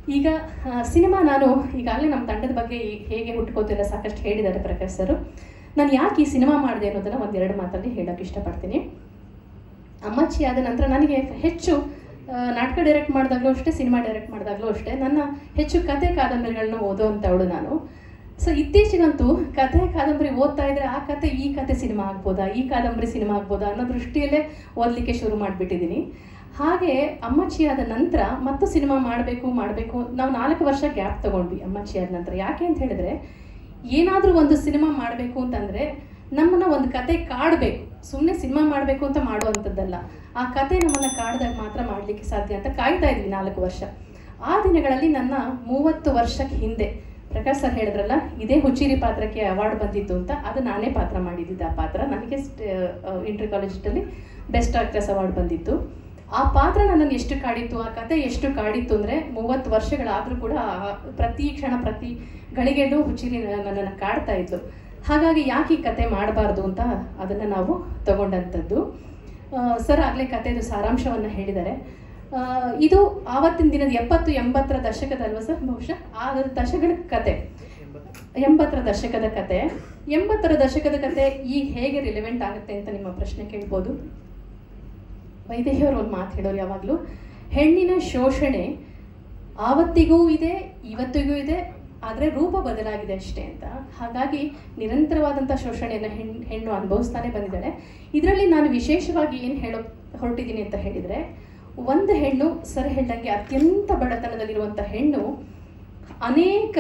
ಈಗ ಆ, ಸಿನಿಮಾ ನಾನು ಈಗಾಗಲೇ ನಮ್ಮ ತಂಡದ ಬಗ್ಗೆ ಈ- ಹೇಗೆ ಹುಟ್ಕೋತಿಲ್ಲ ಸಾಕಷ್ಟು ಹೇಳಿದ್ದಾರೆ ಪ್ರಕಾಶ್ ಸರ್ ನಾನು ಯಾಕೆ ಈ ಸಿನಿಮಾ ಮಾಡಿದೆ ಅನ್ನೋದನ್ನ ಒಂದೆರಡು ಮಾತಲ್ಲಿ ಹೇಳೋಕೆ ಇಷ್ಟಪಡ್ತೀನಿ ಅಮ್ಮಚ್ಚಿ ಆದ ನಂತರ ನನಗೆ ಹೆಚ್ಚು ಆ, ನಾಟಕ ಡೈರೆಕ್ಟ್ ಮಾಡಿದಾಗಲೂ ಅಷ್ಟೇ ಸಿನಿಮಾ ಡೈರೆಕ್ಟ್ ಮಾಡಿದಾಗಲೂ ಅಷ್ಟೇ ನನ್ನ ಹೆಚ್ಚು ಕತೆ ಕಾದಂಬರಿಗಳನ್ನ ಓದೋವಂಥವಳು ನಾನು ಸೊ ಇತ್ತೀಚೆಗಂತೂ ಕತೆ ಕಾದಂಬರಿ ಓದ್ತಾ ಇದ್ರೆ ಆ ಕತೆ ಈ ಕತೆ ಸಿನಿಮಾ ಆಗ್ಬೋದಾ ಈ ಕಾದಂಬರಿ ಸಿನಿಮಾ ಆಗ್ಬೋದಾ ಅನ್ನೋ ದೃಷ್ಟಿಯಲ್ಲೇ ಓದಲಿಕ್ಕೆ ಶುರು ಮಾಡಿಬಿಟ್ಟಿದ್ದೀನಿ ಹಾಗೆ ಅಮ್ಮಚ್ಚಿ ಆದ ನಂತರ ಮತ್ತು ಸಿನಿಮಾ ಮಾಡಬೇಕು ಮಾಡಬೇಕು ನಾವು ನಾಲ್ಕು ವರ್ಷ ಗ್ಯಾಪ್ ತಗೊಂಡ್ವಿ ಅಮ್ಮಚ್ಚಿ ಆದ ನಂತರ ಯಾಕೆ ಅಂತ ಹೇಳಿದ್ರೆ ಏನಾದರೂ ಒಂದು ಸಿನಿಮಾ ಮಾಡಬೇಕು ಅಂತಂದರೆ ನಮ್ಮನ್ನ ಒಂದು ಕತೆ ಕಾಡಬೇಕು ಸುಮ್ಮನೆ ಸಿನಿಮಾ ಮಾಡಬೇಕು ಅಂತ ಮಾಡುವಂಥದ್ದಲ್ಲ ಆ ಕತೆ ನಮ್ಮನ್ನ ಕಾಡ್ದಾಗ ಮಾತ್ರ ಮಾಡಲಿಕ್ಕೆ ಸಾಧ್ಯ ಅಂತ ಕಾಯ್ತಾ ಇದ್ವಿ ನಾಲ್ಕು ವರ್ಷ ಆ ದಿನಗಳಲ್ಲಿ ನನ್ನ ಮೂವತ್ತು ವರ್ಷಕ್ಕೆ ಹಿಂದೆ ಪ್ರಕಾಶ್ ಸರ್ ಹೇಳಿದ್ರಲ್ಲ ಇದೇ ಹುಚ್ಚೀರಿ ಪಾತ್ರಕ್ಕೆ ಅವಾರ್ಡ್ ಬಂದಿತ್ತು ಅಂತ ಅದು ನಾನೇ ಪಾತ್ರ ಮಾಡಿದ್ದಿದ್ದು ಆ ಪಾತ್ರ ನನಗೆ ಇಂಟರ್ ಕಾಲೇಜಲ್ಲಿ ಬೆಸ್ಟ್ ಆಕ್ಟ್ರೆಸ್ ಅವಾರ್ಡ್ ಬಂದಿತ್ತು ಆ ಪಾತ್ರ ನನ್ನನ್ನು ಎಷ್ಟು ಕಾಡಿತ್ತು ಆ ಕತೆ ಎಷ್ಟು ಕಾಡಿತ್ತು ಅಂದರೆ ಮೂವತ್ತು ವರ್ಷಗಳಾದರೂ ಕೂಡ ಆ ಪ್ರತಿ ಕ್ಷಣ ಪ್ರತಿ ಗಳಿಗೆಯಲ್ಲೂ ಹುಚ್ಚಿರಿ ನನ್ನನ್ನು ಕಾಡ್ತಾ ಇದ್ಲು ಹಾಗಾಗಿ ಯಾಕೆ ಈ ಕತೆ ಮಾಡಬಾರ್ದು ಅಂತ ಅದನ್ನು ನಾವು ತಗೊಂಡಂಥದ್ದು ಆ, ಸರ್ ಆಗಲೇ ಕತೆದು ಸಾರಾಂಶವನ್ನು ಹೇಳಿದ್ದಾರೆ ಆ, ಇದು ಆವತ್ತಿನ ದಿನದ ಎಪ್ಪತ್ತು ಎಂಬತ್ತರ ದಶಕದಲ್ವ ಸರ್ ಬಹುಶಃ ಆ ದಶಕದ ಕತೆ ಎಂಬತ್ತರ ದಶಕದ ಕತೆ ಎಂಬತ್ತರ ದಶಕದ ಕತೆ ಈಗ ಹೇಗೆ ರಿಲೆವೆಂಟ್ ಆಗುತ್ತೆ ಅಂತ ನಿಮ್ಮ ಪ್ರಶ್ನೆ ಕೇಳ್ಬೋದು ವೈದೇಹಿಯವರು ಒಂದು ಮಾತು ಹೇಳೋರು ಯಾವಾಗಲೂ ಹೆಣ್ಣಿನ ಶೋಷಣೆ ಆವತ್ತಿಗೂ ಇದೆ ಇವತ್ತಿಗೂ ಇದೆ ಆದರೆ ರೂಪ ಬದಲಾಗಿದೆ ಅಷ್ಟೇ ಅಂತ ಹಾಗಾಗಿ ನಿರಂತರವಾದಂಥ ಶೋಷಣೆಯನ್ನು ಹೆಣ್ಣು ಹೆಣ್ಣು ಅನುಭವಿಸ್ತಾನೆ ಬಂದಿದ್ದಾಳೆ ಇದರಲ್ಲಿ ನಾನು ವಿಶೇಷವಾಗಿ ಏನು ಹೇಳೋ ಹೊರಟಿದ್ದೀನಿ ಅಂತ ಹೇಳಿದರೆ ಒಂದು ಹೆಣ್ಣು ಸರ್ ಹೇಳ್ದಂಗೆ ಅತ್ಯಂತ ಬಡತನದಲ್ಲಿರುವಂಥ ಹೆಣ್ಣು ಅನೇಕ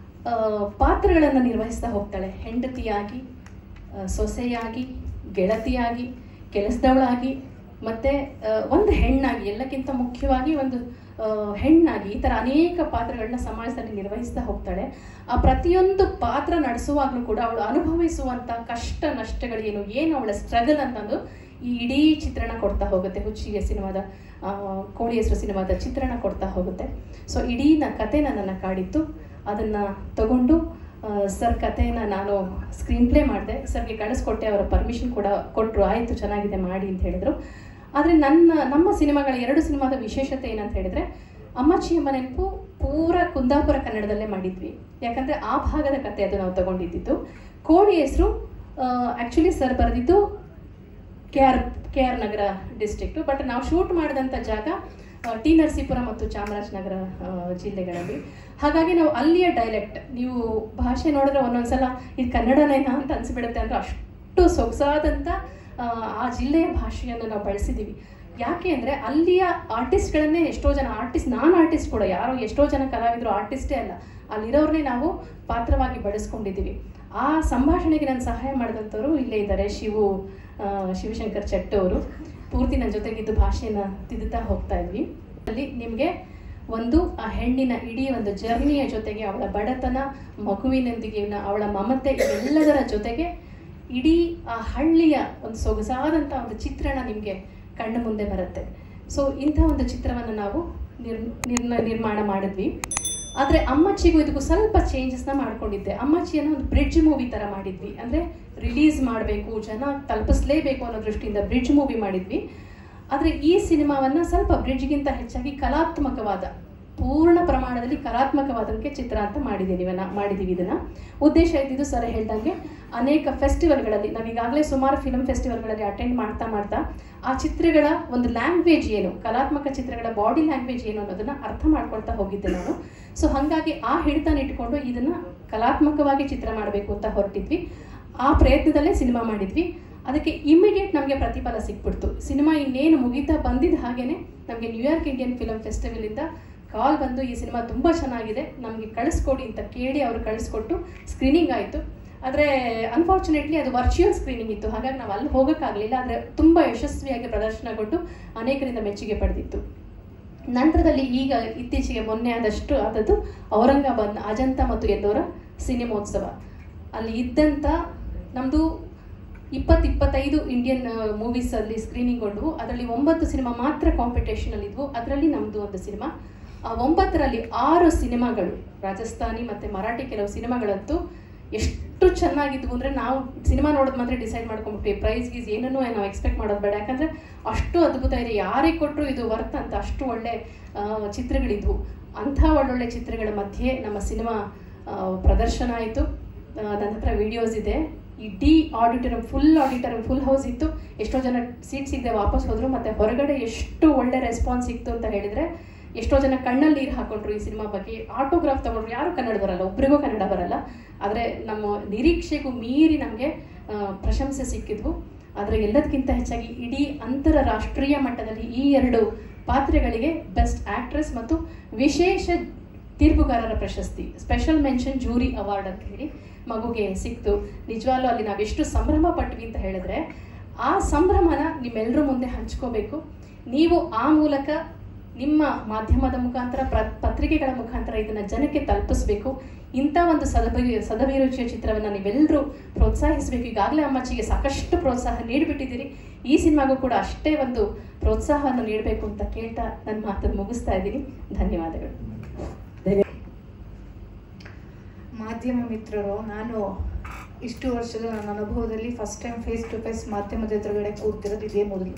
ಪಾತ್ರಗಳನ್ನು ನಿರ್ವಹಿಸ್ತಾ ಹೋಗ್ತಾಳೆ ಹೆಂಡತಿಯಾಗಿ ಆ, ಸೊಸೆಯಾಗಿ ಗೆಳತಿಯಾಗಿ ಕೆಲಸದವಳಾಗಿ ಮತ್ತು ಒಂದು ಹೆಣ್ಣಾಗಿ ಎಲ್ಲಕ್ಕಿಂತ ಮುಖ್ಯವಾಗಿ ಒಂದು ಆ, ಹೆಣ್ಣಾಗಿ ಈ ಥರ ಅನೇಕ ಪಾತ್ರಗಳನ್ನ ಸಮಾಜದಲ್ಲಿ ನಿರ್ವಹಿಸ್ತಾ ಹೋಗ್ತಾಳೆ ಆ ಪ್ರತಿಯೊಂದು ಪಾತ್ರ ನಡೆಸುವಾಗಲೂ ಕೂಡ ಅವಳು ಅನುಭವಿಸುವಂಥ ಕಷ್ಟ ನಷ್ಟಗಳೇನು ಏನು ಅವಳ ಸ್ಟ್ರಗಲ್ ಅಂತಂದು ಈ ಇಡೀ ಚಿತ್ರಣ ಕೊಡ್ತಾ ಹೋಗುತ್ತೆ ಹುಚ್ಚಿಗೆ ಸಿನಿಮಾದ ಆ, ಕೋಳಿ ಹೆಸರು ಸಿನಿಮಾದ ಚಿತ್ರಣ ಕೊಡ್ತಾ ಹೋಗುತ್ತೆ ಸೊ ಇಡೀ ನ ಕತೆ ನನ್ನನ್ನು ಕಾಡಿತ್ತು ಅದನ್ನು ತಗೊಂಡು ಆ, ಸರ್ ಕಥೆನ ನಾನು ಸ್ಕ್ರೀನ್ ಪ್ಲೇ ಮಾಡಿದೆ ಸರ್ಗೆ ಕಳಿಸ್ಕೊಟ್ಟೆ ಅವರ ಪರ್ಮಿಷನ್ ಕೂಡ ಕೊಟ್ಟರು ಆಯಿತು ಚೆನ್ನಾಗಿದೆ ಮಾಡಿ ಅಂತ ಹೇಳಿದರು ಆದರೆ ನನ್ನ ನಮ್ಮ ಸಿನಿಮಾಗಳ ಎರಡು ಸಿನಿಮಾದ ವಿಶೇಷತೆ ಏನಂತ ಹೇಳಿದರೆ ಅಮ್ಮಚ್ಚಿ ಎಂಬ ನೆನಪು ಪೂರ ಕುಂದಾಪುರ ಕನ್ನಡದಲ್ಲೇ ಮಾಡಿದ್ವಿ ಯಾಕಂದರೆ ಆ ಭಾಗದ ಕತೆ ಅದು ನಾವು ತಗೊಂಡಿದ್ದು ಕೋಳಿ ಹೆಸರು ಆ್ಯಕ್ಚುಲಿ ಸರ್ ಬರೆದಿದ್ದು ಕೆ ಆರ್ ಕೆ ಆರ್ ನಗರ ಡಿಸ್ಟ್ರಿಕ್ಟು ಬಟ್ ನಾವು ಶೂಟ್ ಮಾಡಿದಂಥ ಜಾಗ ಆ, ಟಿ ನರಸೀಪುರ ಮತ್ತು ಚಾಮರಾಜನಗರ ಆ, ಜಿಲ್ಲೆಗಳಲ್ಲಿ ಹಾಗಾಗಿ ನಾವು ಅಲ್ಲಿಯ ಡೈಲೆಕ್ಟ್ ನೀವು ಭಾಷೆ ನೋಡಿದ್ರೆ ಒಂದೊಂದ್ಸಲ ಇದು ಕನ್ನಡನೇನಾ ಅಂತ ಅನ್ಸಿಬಿಡುತ್ತೆ ಅಂದ್ರೆ ಅಷ್ಟು ಸೊಗಸಾದಂಥ ಆ, ಆ ಜಿಲ್ಲೆಯ ಭಾಷೆಯನ್ನು ನಾವು ಬಳಸಿದ್ದೀವಿ ಯಾಕೆ ಅಂದರೆ ಅಲ್ಲಿಯ ಆರ್ಟಿಸ್ಟ್ಗಳನ್ನೇ ಎಷ್ಟೋ ಜನ ಆರ್ಟಿಸ್ಟ್ ನಾನ್ ಆರ್ಟಿಸ್ಟ್ ಕೂಡ ಯಾರೋ ಎಷ್ಟೋ ಜನ ಕಲಾವಿದರು ಆರ್ಟಿಸ್ಟೇ ಅಲ್ಲ ಅಲ್ಲಿರೋರನ್ನೇ ನಾವು ಪಾತ್ರವಾಗಿ ಬಳಸ್ಕೊಂಡಿದ್ದೀವಿ ಆ ಸಂಭಾಷಣೆಗೆ ನಾನು ಸಹಾಯ ಮಾಡಿದಂಥವ್ರು ಇಲ್ಲೇ ಇದ್ದಾರೆ ಶಿವು ಆ, ಶಿವಶಂಕರ್ ಚಟ್ ಅವರು ಪೂರ್ತಿ ನನ್ನ ಜೊತೆಗಿದ್ದು ಭಾಷೆಯನ್ನು ತಿದ್ದುತ್ತಾ ಹೋಗ್ತಾ ಇದ್ವಿ ಅಲ್ಲಿ ನಿಮಗೆ ಒಂದು ಆ ಹೆಣ್ಣಿನ ಇಡೀ ಒಂದು ಜರ್ನಿಯ ಜೊತೆಗೆ ಅವಳ ಬಡತನ ಮಗುವಿನೊಂದಿಗೆ ಅವಳ ಮಮತೆ ಇವೆಲ್ಲದರ ಜೊತೆಗೆ ಇಡೀ ಆ ಹಳ್ಳಿಯ ಒಂದು ಸೊಗಸಾದಂಥ ಒಂದು ಚಿತ್ರಣ ನಿಮಗೆ ಕಣ್ಣು ಮುಂದೆ ಬರುತ್ತೆ ಸೊ ಇಂಥ ಒಂದು ಚಿತ್ರವನ್ನು ನಾವು ನಿರ್ ನಿರ್ನ ನಿರ್ಮಾಣ ಮಾಡಿದ್ವಿ ಆದರೆ ಅಮ್ಮಚ್ಚಿಗೂ ಇದಕ್ಕೂ ಸ್ವಲ್ಪ ಚೇಂಜಸ್ನ ಮಾಡ್ಕೊಂಡಿದ್ದೆ ಅಮ್ಮಚ್ಚಿಯನ್ನು ಒಂದು ಬ್ರಿಡ್ಜ್ ಮೂವಿ ಥರ ಮಾಡಿದ್ವಿ ಅಂದರೆ ರಿಲೀಸ್ ಮಾಡಬೇಕು ಜನ ತಲುಪಿಸ್ಲೇಬೇಕು ಅನ್ನೋ ದೃಷ್ಟಿಯಿಂದ ಬ್ರಿಡ್ಜ್ ಮೂವಿ ಮಾಡಿದ್ವಿ ಆದರೆ ಈ ಸಿನಿಮಾವನ್ನು ಸ್ವಲ್ಪ ಬ್ರಿಡ್ಜ್ಗಿಂತ ಹೆಚ್ಚಾಗಿ ಕಲಾತ್ಮಕವಾದ ಪೂರ್ಣ ಪ್ರಮಾಣದಲ್ಲಿ ಕಲಾತ್ಮಕವಾದಕ್ಕೆ ಚಿತ್ರ ಅಂತ ಮಾಡಿದ್ದೀವಿ ಇವನ್ನ ಮಾಡಿದ್ದೀವಿ ಇದನ್ನು ಉದ್ದೇಶ ಇದ್ದಿದ್ದು ಸರ್ ಹೇಳ್ದಂಗೆ ಅನೇಕ ಫೆಸ್ಟಿವಲ್ಗಳಲ್ಲಿ ನಾವು ಈಗಾಗಲೇ ಸುಮಾರು ಫಿಲ್ಮ್ ಫೆಸ್ಟಿವಲ್ಗಳಲ್ಲಿ ಅಟೆಂಡ್ ಮಾಡ್ತಾ ಮಾಡ್ತಾ ಆ ಚಿತ್ರಗಳ ಒಂದು ಲ್ಯಾಂಗ್ವೇಜ್ ಏನು ಕಲಾತ್ಮಕ ಚಿತ್ರಗಳ ಬಾಡಿ ಲ್ಯಾಂಗ್ವೇಜ್ ಏನು ಅನ್ನೋದನ್ನ ಅರ್ಥ ಮಾಡ್ಕೊಳ್ತಾ ಹೋಗಿದ್ದೆ ನಾನು ಸೊ ಹಾಗಾಗಿ ಆ ಹಿಡಿತನ ಇಟ್ಕೊಂಡು ಇದನ್ನ ಕಲಾತ್ಮಕವಾಗಿ ಚಿತ್ರ ಮಾಡಬೇಕು ಅಂತ ಹೊರಟಿದ್ವಿ ಆ ಪ್ರಯತ್ನದಲ್ಲೇ ಸಿನಿಮಾ ಮಾಡಿದ್ವಿ ಅದಕ್ಕೆ ಇಮಿಡಿಯೇಟ್ ನಮಗೆ ಪ್ರತಿಫಲ ಸಿಕ್ಬಿಡ್ತು ಸಿನಿಮಾ ಇನ್ನೇನು ಮುಗಿತಾ ಬಂದಿದ್ದ ಹಾಗೇನೆ ನಮಗೆ ನ್ಯೂಯಾರ್ಕ್ ಇಂಡಿಯನ್ ಫಿಲಮ್ ಫೆಸ್ಟಿವಲಿಂದ ಕಾಲ್ ಬಂದು ಈ ಸಿನಿಮಾ ತುಂಬ ಚೆನ್ನಾಗಿದೆ ನಮಗೆ ಕಳಿಸ್ಕೊಡಿ ಅಂತ ಕೇಳಿ ಅವರು ಕಳಿಸ್ಕೊಟ್ಟು ಸ್ಕ್ರೀನಿಂಗ್ ಆಯಿತು ಆದರೆ ಅನ್ಫಾರ್ಚುನೇಟ್ಲಿ ಅದು ವರ್ಚುವಲ್ ಸ್ಕ್ರೀನಿಂಗ್ ಇತ್ತು ಹಾಗಾಗಿ ನಾವು ಅಲ್ಲಿ ಹೋಗೋಕ್ಕಾಗಲಿಲ್ಲ ಆದರೆ ತುಂಬ ಯಶಸ್ವಿಯಾಗಿ ಪ್ರದರ್ಶನಗೊಂಡು ಅನೇಕರಿಂದ ಮೆಚ್ಚುಗೆ ಪಡೆದಿತ್ತು ನಂತರದಲ್ಲಿ ಈಗ ಇತ್ತೀಚೆಗೆ ಮೊನ್ನೆ ಆದಷ್ಟು ಆದದ್ದು ಔರಂಗಾಬಾದ್ನ ಅಜಂತ ಮತ್ತು ಎಲ್ಲೋರ ಸಿನಿಮೋತ್ಸವ ಅಲ್ಲಿ ಇದ್ದಂಥ ನಮ್ಮದು ಇಪ್ಪತ್ತು ಇಪ್ಪತ್ತೈದು ಇಂಡಿಯನ್ ಮೂವೀಸಲ್ಲಿ ಸ್ಕ್ರೀನಿಂಗ್ ಗೊಂಡವು ಅದರಲ್ಲಿ ಒಂಬತ್ತು ಸಿನಿಮಾ ಮಾತ್ರ ಕಾಂಪಿಟೇಷನಲ್ಲಿ ಇದ್ವು ಅದರಲ್ಲಿ ನಮ್ಮದು ಒಂದು ಸಿನಿಮಾ ಆ ಒಂಬತ್ತರಲ್ಲಿ ಆರು ಸಿನಿಮಾಗಳು ರಾಜಸ್ಥಾನಿ ಮತ್ತು ಮರಾಠಿ ಕೆಲವು ಸಿನಿಮಾಗಳಂತೂ ಎಷ್ಟು ಚೆನ್ನಾಗಿದ್ವು ಅಂದರೆ ನಾವು ಸಿನಿಮಾ ನೋಡೋದು ಮಾತ್ರ ಡಿಸೈಡ್ ಮಾಡ್ಕೊಂಡ್ಬಿಟ್ವಿ ಪ್ರೈಸ್ ಗೀಸ್ ಏನನ್ನೂ ನಾವು ಎಕ್ಸ್ಪೆಕ್ಟ್ ಮಾಡೋದು ಬೇಡ ಯಾಕಂದರೆ ಅಷ್ಟು ಅದ್ಭುತ ಇದೆ ಯಾರಿಗೆ ಕೊಟ್ಟರು ಇದು ವರ್ತ್ ಅಂತ ಅಷ್ಟು ಒಳ್ಳೆ ಆ, ಚಿತ್ರಗಳಿದ್ವು ಅಂಥ ಒಳ್ಳೊಳ್ಳೆ ಚಿತ್ರಗಳ ಮಧ್ಯೆ ನಮ್ಮ ಸಿನಿಮಾ ಆ, ಪ್ರದರ್ಶನ ಆಯಿತು ನನ್ನ ಹತ್ರ ವಿಡಿಯೋಸ್ ಇದೆ ಇಡೀ auditorium full auditorium full house ಇತ್ತು ಎಷ್ಟೋ ಜನ ಸೀಟ್ಸ್ ಇದ್ದೆ ವಾಪಸ್ ಹೋದರು ಮತ್ತು ಹೊರಗಡೆ ಎಷ್ಟು ಒಳ್ಳೆ ರೆಸ್ಪಾನ್ಸ್ ಸಿಕ್ತು ಅಂತ ಹೇಳಿದರೆ ಎಷ್ಟೋ ಜನ ಕಣ್ಣಲ್ಲಿ ನೀರು ಹಾಕೊಂಡ್ರು ಈ ಸಿನಿಮಾ ಬಗ್ಗೆ ಆಟೋಗ್ರಾಫ್ ತಗೊಂಡ್ರು ಯಾರು ಕನ್ನಡ ಬರಲ್ಲ ಒಬ್ರಿಗೂ ಕನ್ನಡ ಬರಲ್ಲ ಆದರೆ ನಮ್ಮ ನಿರೀಕ್ಷೆಗೂ ಮೀರಿ ನಮಗೆ ಪ್ರಶಂಸೆ ಸಿಕ್ಕಿದ್ವು ಆದರೆ ಎಲ್ಲದಕ್ಕಿಂತ ಹೆಚ್ಚಾಗಿ ಇಡೀ ಅಂತರರಾಷ್ಟ್ರೀಯ ಮಟ್ಟದಲ್ಲಿ ಈ ಎರಡು ಪಾತ್ರಗಳಿಗೆ ಬೆಸ್ಟ್ ಆಕ್ಟ್ರೆಸ್ ಮತ್ತು ವಿಶೇಷ ತೀರ್ಪುಗಾರರ ಪ್ರಶಸ್ತಿ ಸ್ಪೆಷಲ್ ಮೆನ್ಷನ್ ಜೂರಿ ಅವಾರ್ಡ್ ಅಂತ ಹೇಳಿ ಮಗುಗೆ ಸಿಕ್ತು ನಿಜವಾಗ್ಲೂ ಅಲ್ಲಿ ನಾವೆಷ್ಟು ಸಂಭ್ರಮ ಪಟ್ವಿ ಅಂತ ಹೇಳಿದ್ರೆ ಆ ಸಂಭ್ರಮನ ನಿಮ್ಮೆಲ್ಲರ ಮುಂದೆ ಹಂಚ್ಕೋಬೇಕು ನೀವು ಆ ಮೂಲಕ ನಿಮ್ಮ ಮಾಧ್ಯಮದ ಮುಖಾಂತರ ಪ್ರ ಪತ್ರಿಕೆಗಳ ಮುಖಾಂತರ ಇದನ್ನು ಜನಕ್ಕೆ ತಲುಪಿಸ್ಬೇಕು ಇಂಥ ಒಂದು ಸದಭಿ ಸದಭಿರುಚಿಯ ಚಿತ್ರವನ್ನು ನೀವೆಲ್ಲರೂ ಪ್ರೋತ್ಸಾಹಿಸಬೇಕು ಈಗಾಗಲೇ ಅಮ್ಮಚ್ಚಿಗೆ ಸಾಕಷ್ಟು ಪ್ರೋತ್ಸಾಹ ನೀಡಿಬಿಟ್ಟಿದ್ದೀರಿ ಈ ಸಿನಿಮಾಗೂ ಕೂಡ ಅಷ್ಟೇ ಒಂದು ಪ್ರೋತ್ಸಾಹವನ್ನು ನೀಡಬೇಕು ಅಂತ ಕೇಳ್ತಾ ನನ್ನ ಮಾತನ್ನು ಮುಗಿಸ್ತಾ ಇದ್ದೀನಿ ಧನ್ಯವಾದಗಳು ಮಾಧ್ಯಮ ಮಿತ್ರರು ನಾನು ಇಷ್ಟು ವರ್ಷದ ನನ್ನ ಅನುಭವದಲ್ಲಿ first time face to face ಮಾಧ್ಯಮದ ಎದುರುಗಡೆ ಕೂರ್ತಿರೋದು ಇದೇ ಮೊದಲು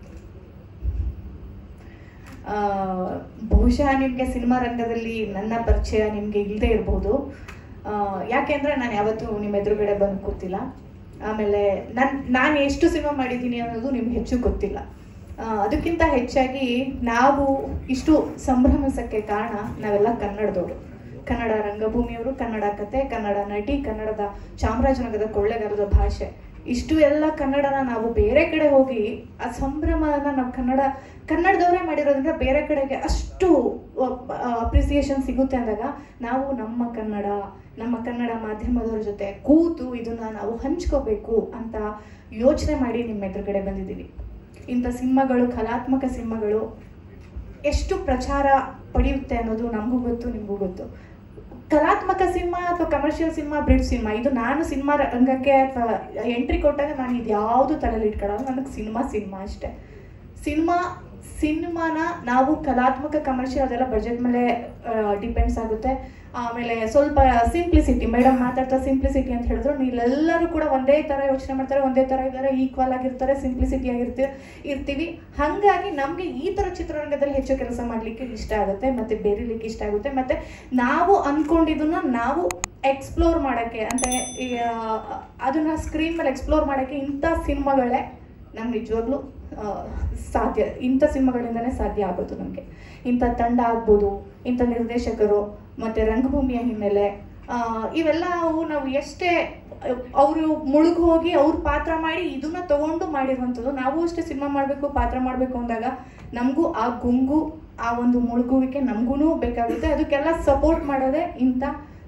ಆ, ಬಹುಶಃ ನಿಮಗೆ ಸಿನಿಮಾ ರಂಗದಲ್ಲಿ ನನ್ನ ಪರಿಚಯ ನಿಮಗೆ ಇಲ್ಲದೆ ಇರ್ಬೋದು ಆ, ಯಾಕೆಂದ್ರೆ ನಾನು ಯಾವತ್ತೂ ನಿಮ್ಮ ಎದುರುಗಡೆ ಬಂದು ಕೂತಿಲ್ಲ ಆಮೇಲೆ ನನ್ ನಾನು ಎಷ್ಟು ಸಿನಿಮಾ ಮಾಡಿದ್ದೀನಿ ಅನ್ನೋದು ನಿಮ್ಗೆ ಹೆಚ್ಚು ಗೊತ್ತಿಲ್ಲ ಆ, ಅದಕ್ಕಿಂತ ಹೆಚ್ಚಾಗಿ ನಾವು ಇಷ್ಟು ಸಂಭ್ರಮಿಸಕ್ಕೆ ಕಾರಣ ನಾವೆಲ್ಲ ಕನ್ನಡದವರು ಕನ್ನಡ ರಂಗಭೂಮಿಯವರು ಕನ್ನಡ ಕತೆ ಕನ್ನಡ ನಟಿ ಕನ್ನಡದ ಚಾಮರಾಜನಗರದ ಕೊಳ್ಳೆಗಾಲದ ಭಾಷೆ ಇಷ್ಟು ಎಲ್ಲ ಕನ್ನಡನ ನಾವು ಬೇರೆ ಕಡೆ ಹೋಗಿ ಆ ಸಂಭ್ರಮನ ನಾವು ಕನ್ನಡ ಕನ್ನಡದವರೇ ಮಾಡಿರೋದ್ರಿಂದ ಬೇರೆ ಕಡೆಗೆ ಅಷ್ಟು ಅಪ್ರಿಸಿಯೇಷನ್ ಸಿಗುತ್ತೆ ಅಂದಾಗ ನಾವು ನಮ್ಮ ಕನ್ನಡ ನಮ್ಮ ಕನ್ನಡ ಮಾಧ್ಯಮದವ್ರ ಜೊತೆ ಕೂತು ಇದನ್ನ ನಾವು ಹಂಚ್ಕೋಬೇಕು ಅಂತ ಯೋಚನೆ ಮಾಡಿ ನಿಮ್ಮ ಎದುರುಗಡೆ ಬಂದಿದ್ದೀವಿ ಇಂಥ ಸಿನಿಮಾಗಳು ಕಲಾತ್ಮಕ ಸಿನಿಮಾಗಳು ಎಷ್ಟು ಪ್ರಚಾರ ಪಡೆಯುತ್ತೆ ಅನ್ನೋದು ನಮಗೂ ಗೊತ್ತು ನಿಮಗೂ ಗೊತ್ತು ಕಲಾತ್ಮಕ ಸಿನಿಮಾ ಅಥವಾ ಕಮರ್ಷಿಯಲ್ ಸಿನಿಮಾ ಬ್ರಿಡ್ ಸಿನಿಮಾ ಇದು ನಾನು ಸಿನಿಮಾ ರಂಗಕ್ಕೆ ಅಥವಾ ಎಂಟ್ರಿ ಕೊಟ್ಟಾಗ ನಾನು ಇದು ಯಾವುದು ತಲೆಯಲ್ಲಿ ಇಟ್ಕೊಳ್ಳಲ್ಲ ನನಗೆ ಸಿನಿಮಾ ಸಿನಿಮಾ ಅಷ್ಟೇ ಸಿನಿಮಾ ಸಿನಿಮಾನ ನಾವು ಕಲಾತ್ಮಕ ಕಮರ್ಷಿಯಲ್ ಅದೆಲ್ಲ ಬಜೆಟ್ ಮೇಲೆ ಡಿಪೆಂಡ್ಸ್ ಆಗುತ್ತೆ ಆಮೇಲೆ ಸ್ವಲ್ಪ ಸಿಂಪ್ಲಿಸಿಟಿ ಮೇಡಮ್ ಮಾತಾಡ್ತಾ ಸಿಂಪ್ಲಿಸಿಟಿ ಅಂತ ಹೇಳಿದ್ರು ನೀವೆಲ್ಲರೂ ಕೂಡ ಒಂದೇ ಥರ ಯೋಚನೆ ಮಾಡ್ತಾರೆ ಒಂದೇ ಥರ ಇದ್ದಾರೆ ಈಕ್ವಲ್ ಆಗಿರ್ತಾರೆ ಸಿಂಪ್ಲಿಸಿಟಿ ಆಗಿರ್ತೀವಿ ಇರ್ತೀವಿ ಹಾಗಾಗಿ ನಮಗೆ ಈ ಥರ ಚಿತ್ರರಂಗದಲ್ಲಿ ಹೆಚ್ಚು ಕೆಲಸ ಮಾಡಲಿಕ್ಕೆ ಇಷ್ಟ ಆಗುತ್ತೆ ಮತ್ತು ಬೇರಿಲಿಕ್ಕೆ ಇಷ್ಟ ಆಗುತ್ತೆ ಮತ್ತು ನಾವು ಅಂದ್ಕೊಂಡಿದ್ದನ್ನ ನಾವು ಎಕ್ಸ್ಪ್ಲೋರ್ ಮಾಡೋಕ್ಕೆ ಅಂದರೆ ಅದನ್ನು ಸ್ಕ್ರೀನ್ ಮೇಲೆ ಎಕ್ಸ್ಪ್ಲೋರ್ ಮಾಡೋಕ್ಕೆ ಇಂಥ ಸಿನಿಮಾಗಳೇ ನಮ್ಗೆ ನಿಜವಾಗ್ಲೂ ಆ, ಸಾಧ್ಯ ಇಂಥ ಸಿನಿಮಾಗಳಿಂದನೇ ಸಾಧ್ಯ ಆಗೋದು ನಮಗೆ ಇಂಥ ತಂಡ ಆಗ್ಬೋದು ಇಂಥ ನಿರ್ದೇಶಕರು ಮತ್ತು ರಂಗಭೂಮಿಯ ಹಿನ್ನೆಲೆ ಆ, ಇವೆಲ್ಲವು ನಾವು ಎಷ್ಟೇ ಅವರು ಮುಳುಗು ಹೋಗಿ ಅವ್ರ ಪಾತ್ರ ಮಾಡಿ ಇದನ್ನ ತಗೊಂಡು ಮಾಡಿರುವಂಥದ್ದು ನಾವು ಅಷ್ಟೇ ಸಿನಿಮಾ ಮಾಡಬೇಕು ಪಾತ್ರ ಮಾಡಬೇಕು ಅಂದಾಗ ನಮಗೂ ಆ ಗುಂಗು ಆ ಒಂದು ಮುಳುಗುವಿಕೆ ನಮಗೂ ಬೇಕಾಗುತ್ತೆ ಅದಕ್ಕೆಲ್ಲ ಸಪೋರ್ಟ್ ಮಾಡೋದೇ ಇಂಥ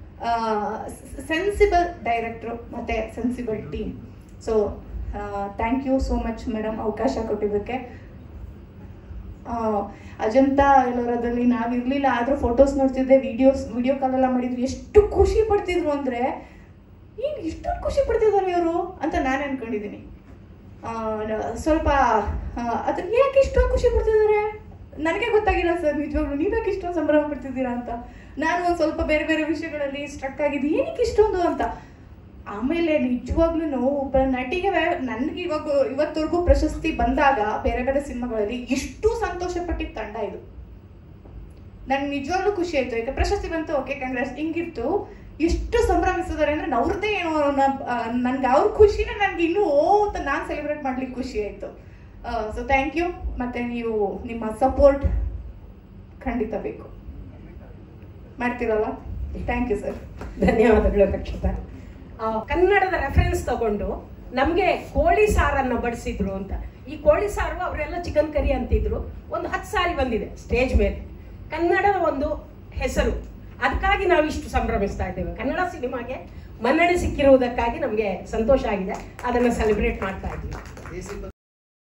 ಸೆನ್ಸಿಬಲ್ ಡೈರೆಕ್ಟ್ರು ಮತ್ತು sensible team so thank you so much madam ಅವಕಾಶ ಕೊಟ್ಟಿದ್ದಕ್ಕೆ ಆ, ಅಜಂತಾ ಎಲ್ಲೋರದಲ್ಲಿ ನಾವಿರ್ಲಿಲ್ಲ ಆದ್ರೂ ಫೋಟೋಸ್ ನೋಡ್ತಿದ್ದೆ ವಿಡಿಯೋಸ್ ವಿಡಿಯೋ ಕಾಲೆಲ್ಲ ಮಾಡಿದ್ರು ಎಷ್ಟು ಖುಷಿ ಪಡ್ತಿದ್ರು ಅಂದ್ರೆ ಏನು ಇಷ್ಟೊಂದು ಖುಷಿ ಪಡ್ತಿದ್ದಾರೆ ಇವರು ಅಂತ ನಾನು ಅನ್ಕೊಂಡಿದ್ದೀನಿ ಆ, ನ- ಸ್ವಲ್ಪ ಆ, ಅದನ್ನ ಯಾಕೆ ಇಷ್ಟೊಂದು ಖುಷಿ ಪಡ್ತಿದ್ದಾರೆ ನನಗೆ ಗೊತ್ತಾಗಿಲ್ಲ ಸರ್ ನಿಜವಾಗ್ಲೂ ನೀವು ಯಾಕೆ ಇಷ್ಟೊಂದು ಸಂಭ್ರಮ ಪಡ್ತಿದ್ದೀರಾ ಅಂತ ನಾನು ಒಂದು ಸ್ವಲ್ಪ ಬೇರೆ ಬೇರೆ ವಿಷಯಗಳಲ್ಲಿ ಸ್ಟ್ರಕ್ ಆಗಿದ್ದು ಏನಕ್ಕೆ ಇಷ್ಟೊಂದು ಅಂತ ಆಮೇಲೆ ನಿಜವಾಗ್ಲೂ ಒಬ್ಬ ನಟಿಗೆ ನನಗೆ ಇವಾಗ ಇವತ್ತವರೆಗೂ ಪ್ರಶಸ್ತಿ ಬಂದಾಗ ಬೇರೆ ಬೇರೆ ಸಿನಿಮಾಗಳಲ್ಲಿ ಇಷ್ಟು ಸಂತೋಷ ಪಟ್ಟಿದ್ದ ತಂಡ ಇದು ನನ್ಗೆ ನಿಜವಾಗ್ಲೂ ಖುಷಿ ಆಯ್ತು ಯಾಕೆ ಪ್ರಶಸ್ತಿ ಬಂತು ಓಕೆ ಕಂಗ್ರೆಸ್ ಹಿಂಗಿತ್ತು ಎಷ್ಟು ಸಂಭ್ರಮಿಸಿದ್ದಾರೆ ಅಂದ್ರೆ ಅವ್ರದ್ದೇ ಏನೋ ನನ್ಗೆ ಅವ್ರ ಖುಷಿನ ನನ್ಗೆ ಇನ್ನೂ ಓ ಅಂತ ನಾನು ಸೆಲೆಬ್ರೇಟ್ ಮಾಡ್ಲಿಕ್ಕೆ ಖುಷಿ ಆಯ್ತು ಸೊ ಥ್ಯಾಂಕ್ ಯು ಮತ್ತೆ ನೀವು ನಿಮ್ಮ ಸಪೋರ್ಟ್ ಖಂಡಿತ ಬೇಕು ಮಾಡ್ತೀರಲ್ಲ ಥ್ಯಾಂಕ್ ಯು ಸರ್ ಧನ್ಯವಾದಗಳು ರಕ್ಷಿತಾ ಆ, ಕನ್ನಡದ ರೆಫರೆನ್ಸ್ ತಗೊಂಡು ನಮಗೆ ಕೋಳಿ ಸಾರನ್ನ ಬಡಿಸಿದ್ರು ಅಂತ ಈ ಕೋಳಿ ಸಾರು ಅವರೆಲ್ಲ ಚಿಕನ್ ಕರಿ ಅಂತಿದ್ರು ಒಂದು ಹತ್ತು ಸಾರಿ ಬಂದಿದೆ ಸ್ಟೇಜ್ ಮೇಲೆ ಕನ್ನಡದ ಒಂದು ಹೆಸರು ಅದಕ್ಕಾಗಿ ನಾವು ಇಷ್ಟು ಸಂಭ್ರಮಿಸ್ತಾ ಇದ್ದೇವೆ ಕನ್ನಡ ಸಿನಿಮಾಗೆ ಮನ್ನಣೆ ಸಿಕ್ಕಿರುವುದಕ್ಕಾಗಿ ನಮಗೆ ಸಂತೋಷ ಆಗಿದೆ ಅದನ್ನು ಸೆಲೆಬ್ರೇಟ್ ಮಾಡ್ತಾ ಇದ್ದೀವಿ ದೇಸಿ ಪದ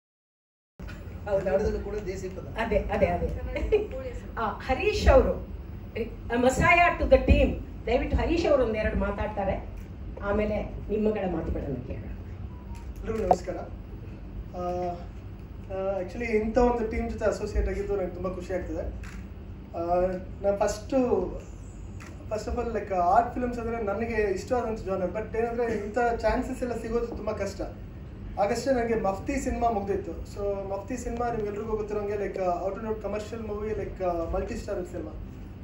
ಹೌದೌದು ಕನ್ನಡದಲ್ಲೂ ಕೂಡ ದೇಸಿ ಪದ ಅದೇ ಅದೇ ಅದೇ ಆ, ಹರೀಶ್ ಅವರು ಮಸಾಯ ಟು ದ ಟೀಮ್ ದಯವಿಟ್ಟು ಹರೀಶ್ ಅವರು ಒಂದೆರಡು ಮಾತಾಡ್ತಾರೆ ಆಮೇಲೆ ನಿಮ್ಮಗಳ ಮಾತುಗಳನ್ನು ಕೇಳೋಣ ಎಲ್ರಿಗೂ ನಮಸ್ಕಾರ ಆ್ಯಕ್ಚುಲಿ ಇಂಥ ಒಂದು ಟೀಮ್ ಜೊತೆ ಅಸೋಸಿಯೇಟ್ ಆಗಿದ್ದು ನನಗೆ ತುಂಬ ಖುಷಿ ಆಗ್ತದೆ ನಾನು first first of all like art films ಅಂದರೆ ನನಗೆ ಇಷ್ಟವಾದಂಥ ಜಾನರ್ ಬಟ್ ಏನಂದರೆ ಇಂಥ ಚಾನ್ಸಸ್ ಎಲ್ಲ ಸಿಗೋದು ತುಂಬ ಕಷ್ಟ ಆಗಷ್ಟೇ ನನಗೆ ಮಫ್ತಿ ಸಿನಿಮಾ ಮುಗ್ದಿತ್ತು ಸೊ ಮಫ್ತಿ ಸಿನಿಮಾ ನಿಮ್ಗೆಲ್ರಿಗೂ ಗೊತ್ತಿರೋಂಗೆ like out and out commercial movie like multi star cinema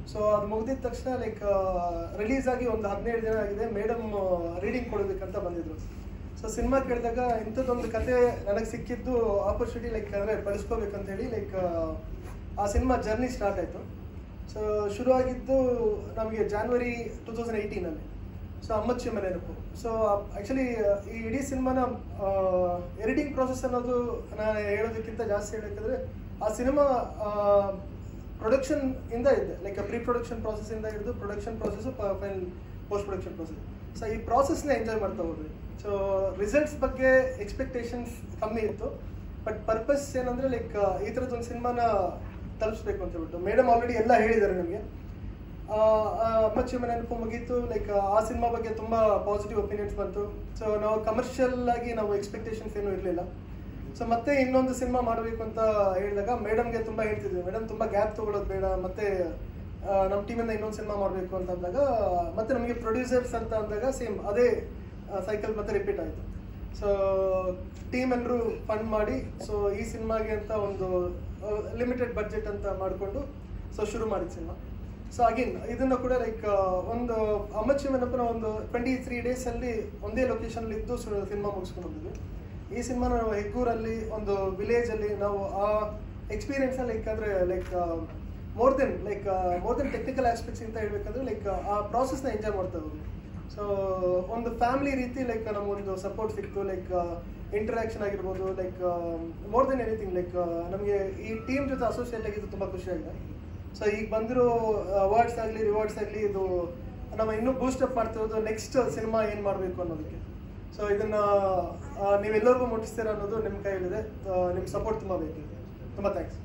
so ಅದು ಮುಗಿದಿದ ತಕ್ಷಣ ಲೈಕ್ ರಿಲೀಸ್ ಆಗಿ ಒಂದು ಹದಿನೈದು ದಿನ ಆಗಿದೆ ಮೇಡಮ್ ರೀಡಿಂಗ್ ಕೊಡೋದಕ್ಕಂತ ಬಂದಿದ್ರು ಸೊ ಸಿನಿಮಾ ಕೇಳಿದಾಗ ಇಂಥದ್ದೊಂದು ಕತೆ ನನಗೆ ಸಿಕ್ಕಿದ್ದು ಆಪರ್ಚುನಿಟಿ ಲೈಕ್ ಅಂದರೆ ಬಳಸ್ಕೋಬೇಕಂತ ಹೇಳಿ ಲೈಕ್ ಆ ಸಿನಿಮಾ ಜರ್ನಿ ಸ್ಟಾರ್ಟ್ ಆಯಿತು ಸೊ ಶುರು ಆಗಿದ್ದು ನಮಗೆ ಜಾನ್ವರಿ ಟೂ ತೌಸಂಡ್ ಏಯ್ಟೀನಲ್ಲಿ ಸೊ ಅಮ್ಮಚ್ಚಿ ಮನೆ ನೆನಪು ಸೊ ಆ್ಯಕ್ಚುಲಿ ಈ ಇಡೀ ಸಿನಿಮಾನ ಎಡಿಟಿಂಗ್ ಪ್ರಾಸೆಸ್ ಅನ್ನೋದು ನಾನು ಹೇಳೋದಕ್ಕಿಂತ ಜಾಸ್ತಿ ಹೇಳಬೇಕಂದ್ರೆ ಆ ಸಿನಿಮಾ ಪ್ರೊಡಕ್ಷನ್ ಇಂದ ಇದೆ ಲೈಕ್ ಪ್ರೀ ಪ್ರೊಡಕ್ಷನ್ ಪ್ರಾಸೆಸ್ ಇಂದ ಹಿಡಿದು production process final post production process so ಈ ಪ್ರಾಸೆಸ್ನ ಎಂಜಾಯ್ ಮಾಡ್ತಾ ಹೋದ್ವಿ ಸೊ ರಿಸಲ್ಟ್ಸ್ ಬಗ್ಗೆ ಎಕ್ಸ್ಪೆಕ್ಟೇಷನ್ಸ್ ಕಮ್ಮಿ ಇತ್ತು ಬಟ್ ಪರ್ಪಸ್ ಏನಂದ್ರೆ ಲೈಕ್ ಈ ಥರದ್ದೊಂದು ಸಿನಿಮಾನ ತಲುಪಿಸ್ಬೇಕು ಅಂತ ಹೇಳ್ಬಿಟ್ಟು ಮೇಡಮ್ ಆಲ್ರೆಡಿ ಎಲ್ಲ ಹೇಳಿದ್ದಾರೆ ನಮಗೆ ಅಪ್ಪಚ್ಚಿ ಮನೆ ನೆನಪು ಮುಗೀತು ಲೈಕ್ ಆ ಸಿನಿಮಾ ಬಗ್ಗೆ ತುಂಬಾ ಪಾಸಿಟಿವ್ ಒಪಿನಿಯನ್ಸ್ ಬಂತು ಸೊ ನಾವು ಕಮರ್ಷಿಯಲ್ ಆಗಿ ನಾವು ಎಕ್ಸ್ಪೆಕ್ಟೇಷನ್ಸ್ ಏನೂ ಇರಲಿಲ್ಲ ಸೊ ಮತ್ತೆ ಇನ್ನೊಂದು ಸಿನಿಮಾ ಮಾಡಬೇಕು ಅಂತ ಹೇಳಿದಾಗ ಮೇಡಮ್ಗೆ ತುಂಬಾ ಹೇಳ್ತಿದ್ವಿ ಮೇಡಮ್ ತುಂಬಾ ಗ್ಯಾಪ್ ತಗೊಳ್ಳೋದು ಬೇಡ ಮತ್ತೆ ಆ, ನಮ್ಮ ಟೀಮಿಂದ ಇನ್ನೊಂದು ಸಿನಿಮಾ ಮಾಡಬೇಕು ಅಂತ ಅಂದಾಗ ಮತ್ತೆ ನಮಗೆ ಪ್ರೊಡ್ಯೂಸರ್ಸ್ ಅಂತ ಅಂದಾಗ ಸೇಮ್ ಅದೇ ಸೈಕಲ್ ಮತ್ತೆ ರಿಪೀಟ್ ಆಯಿತು ಸೊ ಟೀಮ್ ಎಲ್ಲರೂ ಫಂಡ್ ಮಾಡಿ ಸೊ ಈ ಸಿನಿಮಾಗೆ ಅಂತ ಒಂದು ಲಿಮಿಟೆಡ್ ಬಡ್ಜೆಟ್ ಅಂತ ಮಾಡಿಕೊಂಡು ಸೊ ಶುರು ಮಾಡಿದ ಸಿನಿಮಾ ಸೊ ಅಗೇನ್ ಇದನ್ನ ಕೂಡ ಲೈಕ್ ಒಂದು ಅಮ್ಮಚ್ಚಿ ಮೆನಪನ ಒಂದು ಟ್ವೆಂಟಿ ತ್ರೀ ಡೇಸ್ ಅಲ್ಲಿ ಒಂದೇ ಲೊಕೇಶನ್ ಇದ್ದು ಸಿನಿಮಾ ಮುಗಿಸ್ಕೊಂಡು ಹೋಗಿದ್ವಿ ಈ ಸಿನಿಮಾನ ನಾವು ಹೆಗ್ಗೂರಲ್ಲಿ ಒಂದು ವಿಲೇಜ್ ಅಲ್ಲಿ ನಾವು ಆ ಎಕ್ಸ್ಪೀರಿಯನ್ಸ್ ಲೈಕ್ ಅಂದ್ರೆ like more than like more than technical aspects ಅಂತ ಹೇಳ್ಬೇಕಂದ್ರೆ ಲೈಕ್ ಆ ಪ್ರಾಸೆಸ್ನ ಎಂಜಾಯ್ ಮಾಡ್ತಾ ಹೋದ್ವಿ ಸೊ ಒಂದು ಫ್ಯಾಮಿಲಿ ರೀತಿ ಲೈಕ್ ನಮಗೊಂದು ಸಪೋರ್ಟ್ ಸಿಕ್ತು ಲೈಕ್ ಇಂಟರಾಕ್ಷನ್ ಆಗಿರ್ಬೋದು like more than anything like ನಮಗೆ ಈ ಟೀಮ್ ಜೊತೆ ಅಸೋಸಿಯೇಟ್ ಆಗಿದ್ದು ತುಂಬ ಖುಷಿಯಾಗಿದೆ ಸೊ ಈಗ ಬಂದಿರೋ ಅವಾರ್ಡ್ಸ್ ಆಗಲಿ ರಿವಾರ್ಡ್ಸ್ ಆಗಲಿ ಇದು ನಮ್ಮ ಇನ್ನೂ ಬೂಸ್ಟ್ ಅಪ್ ಮಾಡ್ತಿರೋದು ನೆಕ್ಸ್ಟ್ ಸಿನಿಮಾ ಏನು ಮಾಡಬೇಕು ಅನ್ನೋದಕ್ಕೆ ಸೊ ಇದನ್ನ ಆ, ನೀವೆಲ್ಲರಿಗೂ ಮುಟ್ಟಿಸ್ತೀರಾ ಅನ್ನೋದು ನಿಮ್ಮ ಕೈಯಲ್ಲಿದೆ ನಿಮ್ಮ ಸಪೋರ್ಟ್ ತುಂಬ ಬೇಕಿದೆ ತುಂಬ ಥ್ಯಾಂಕ್ಸ್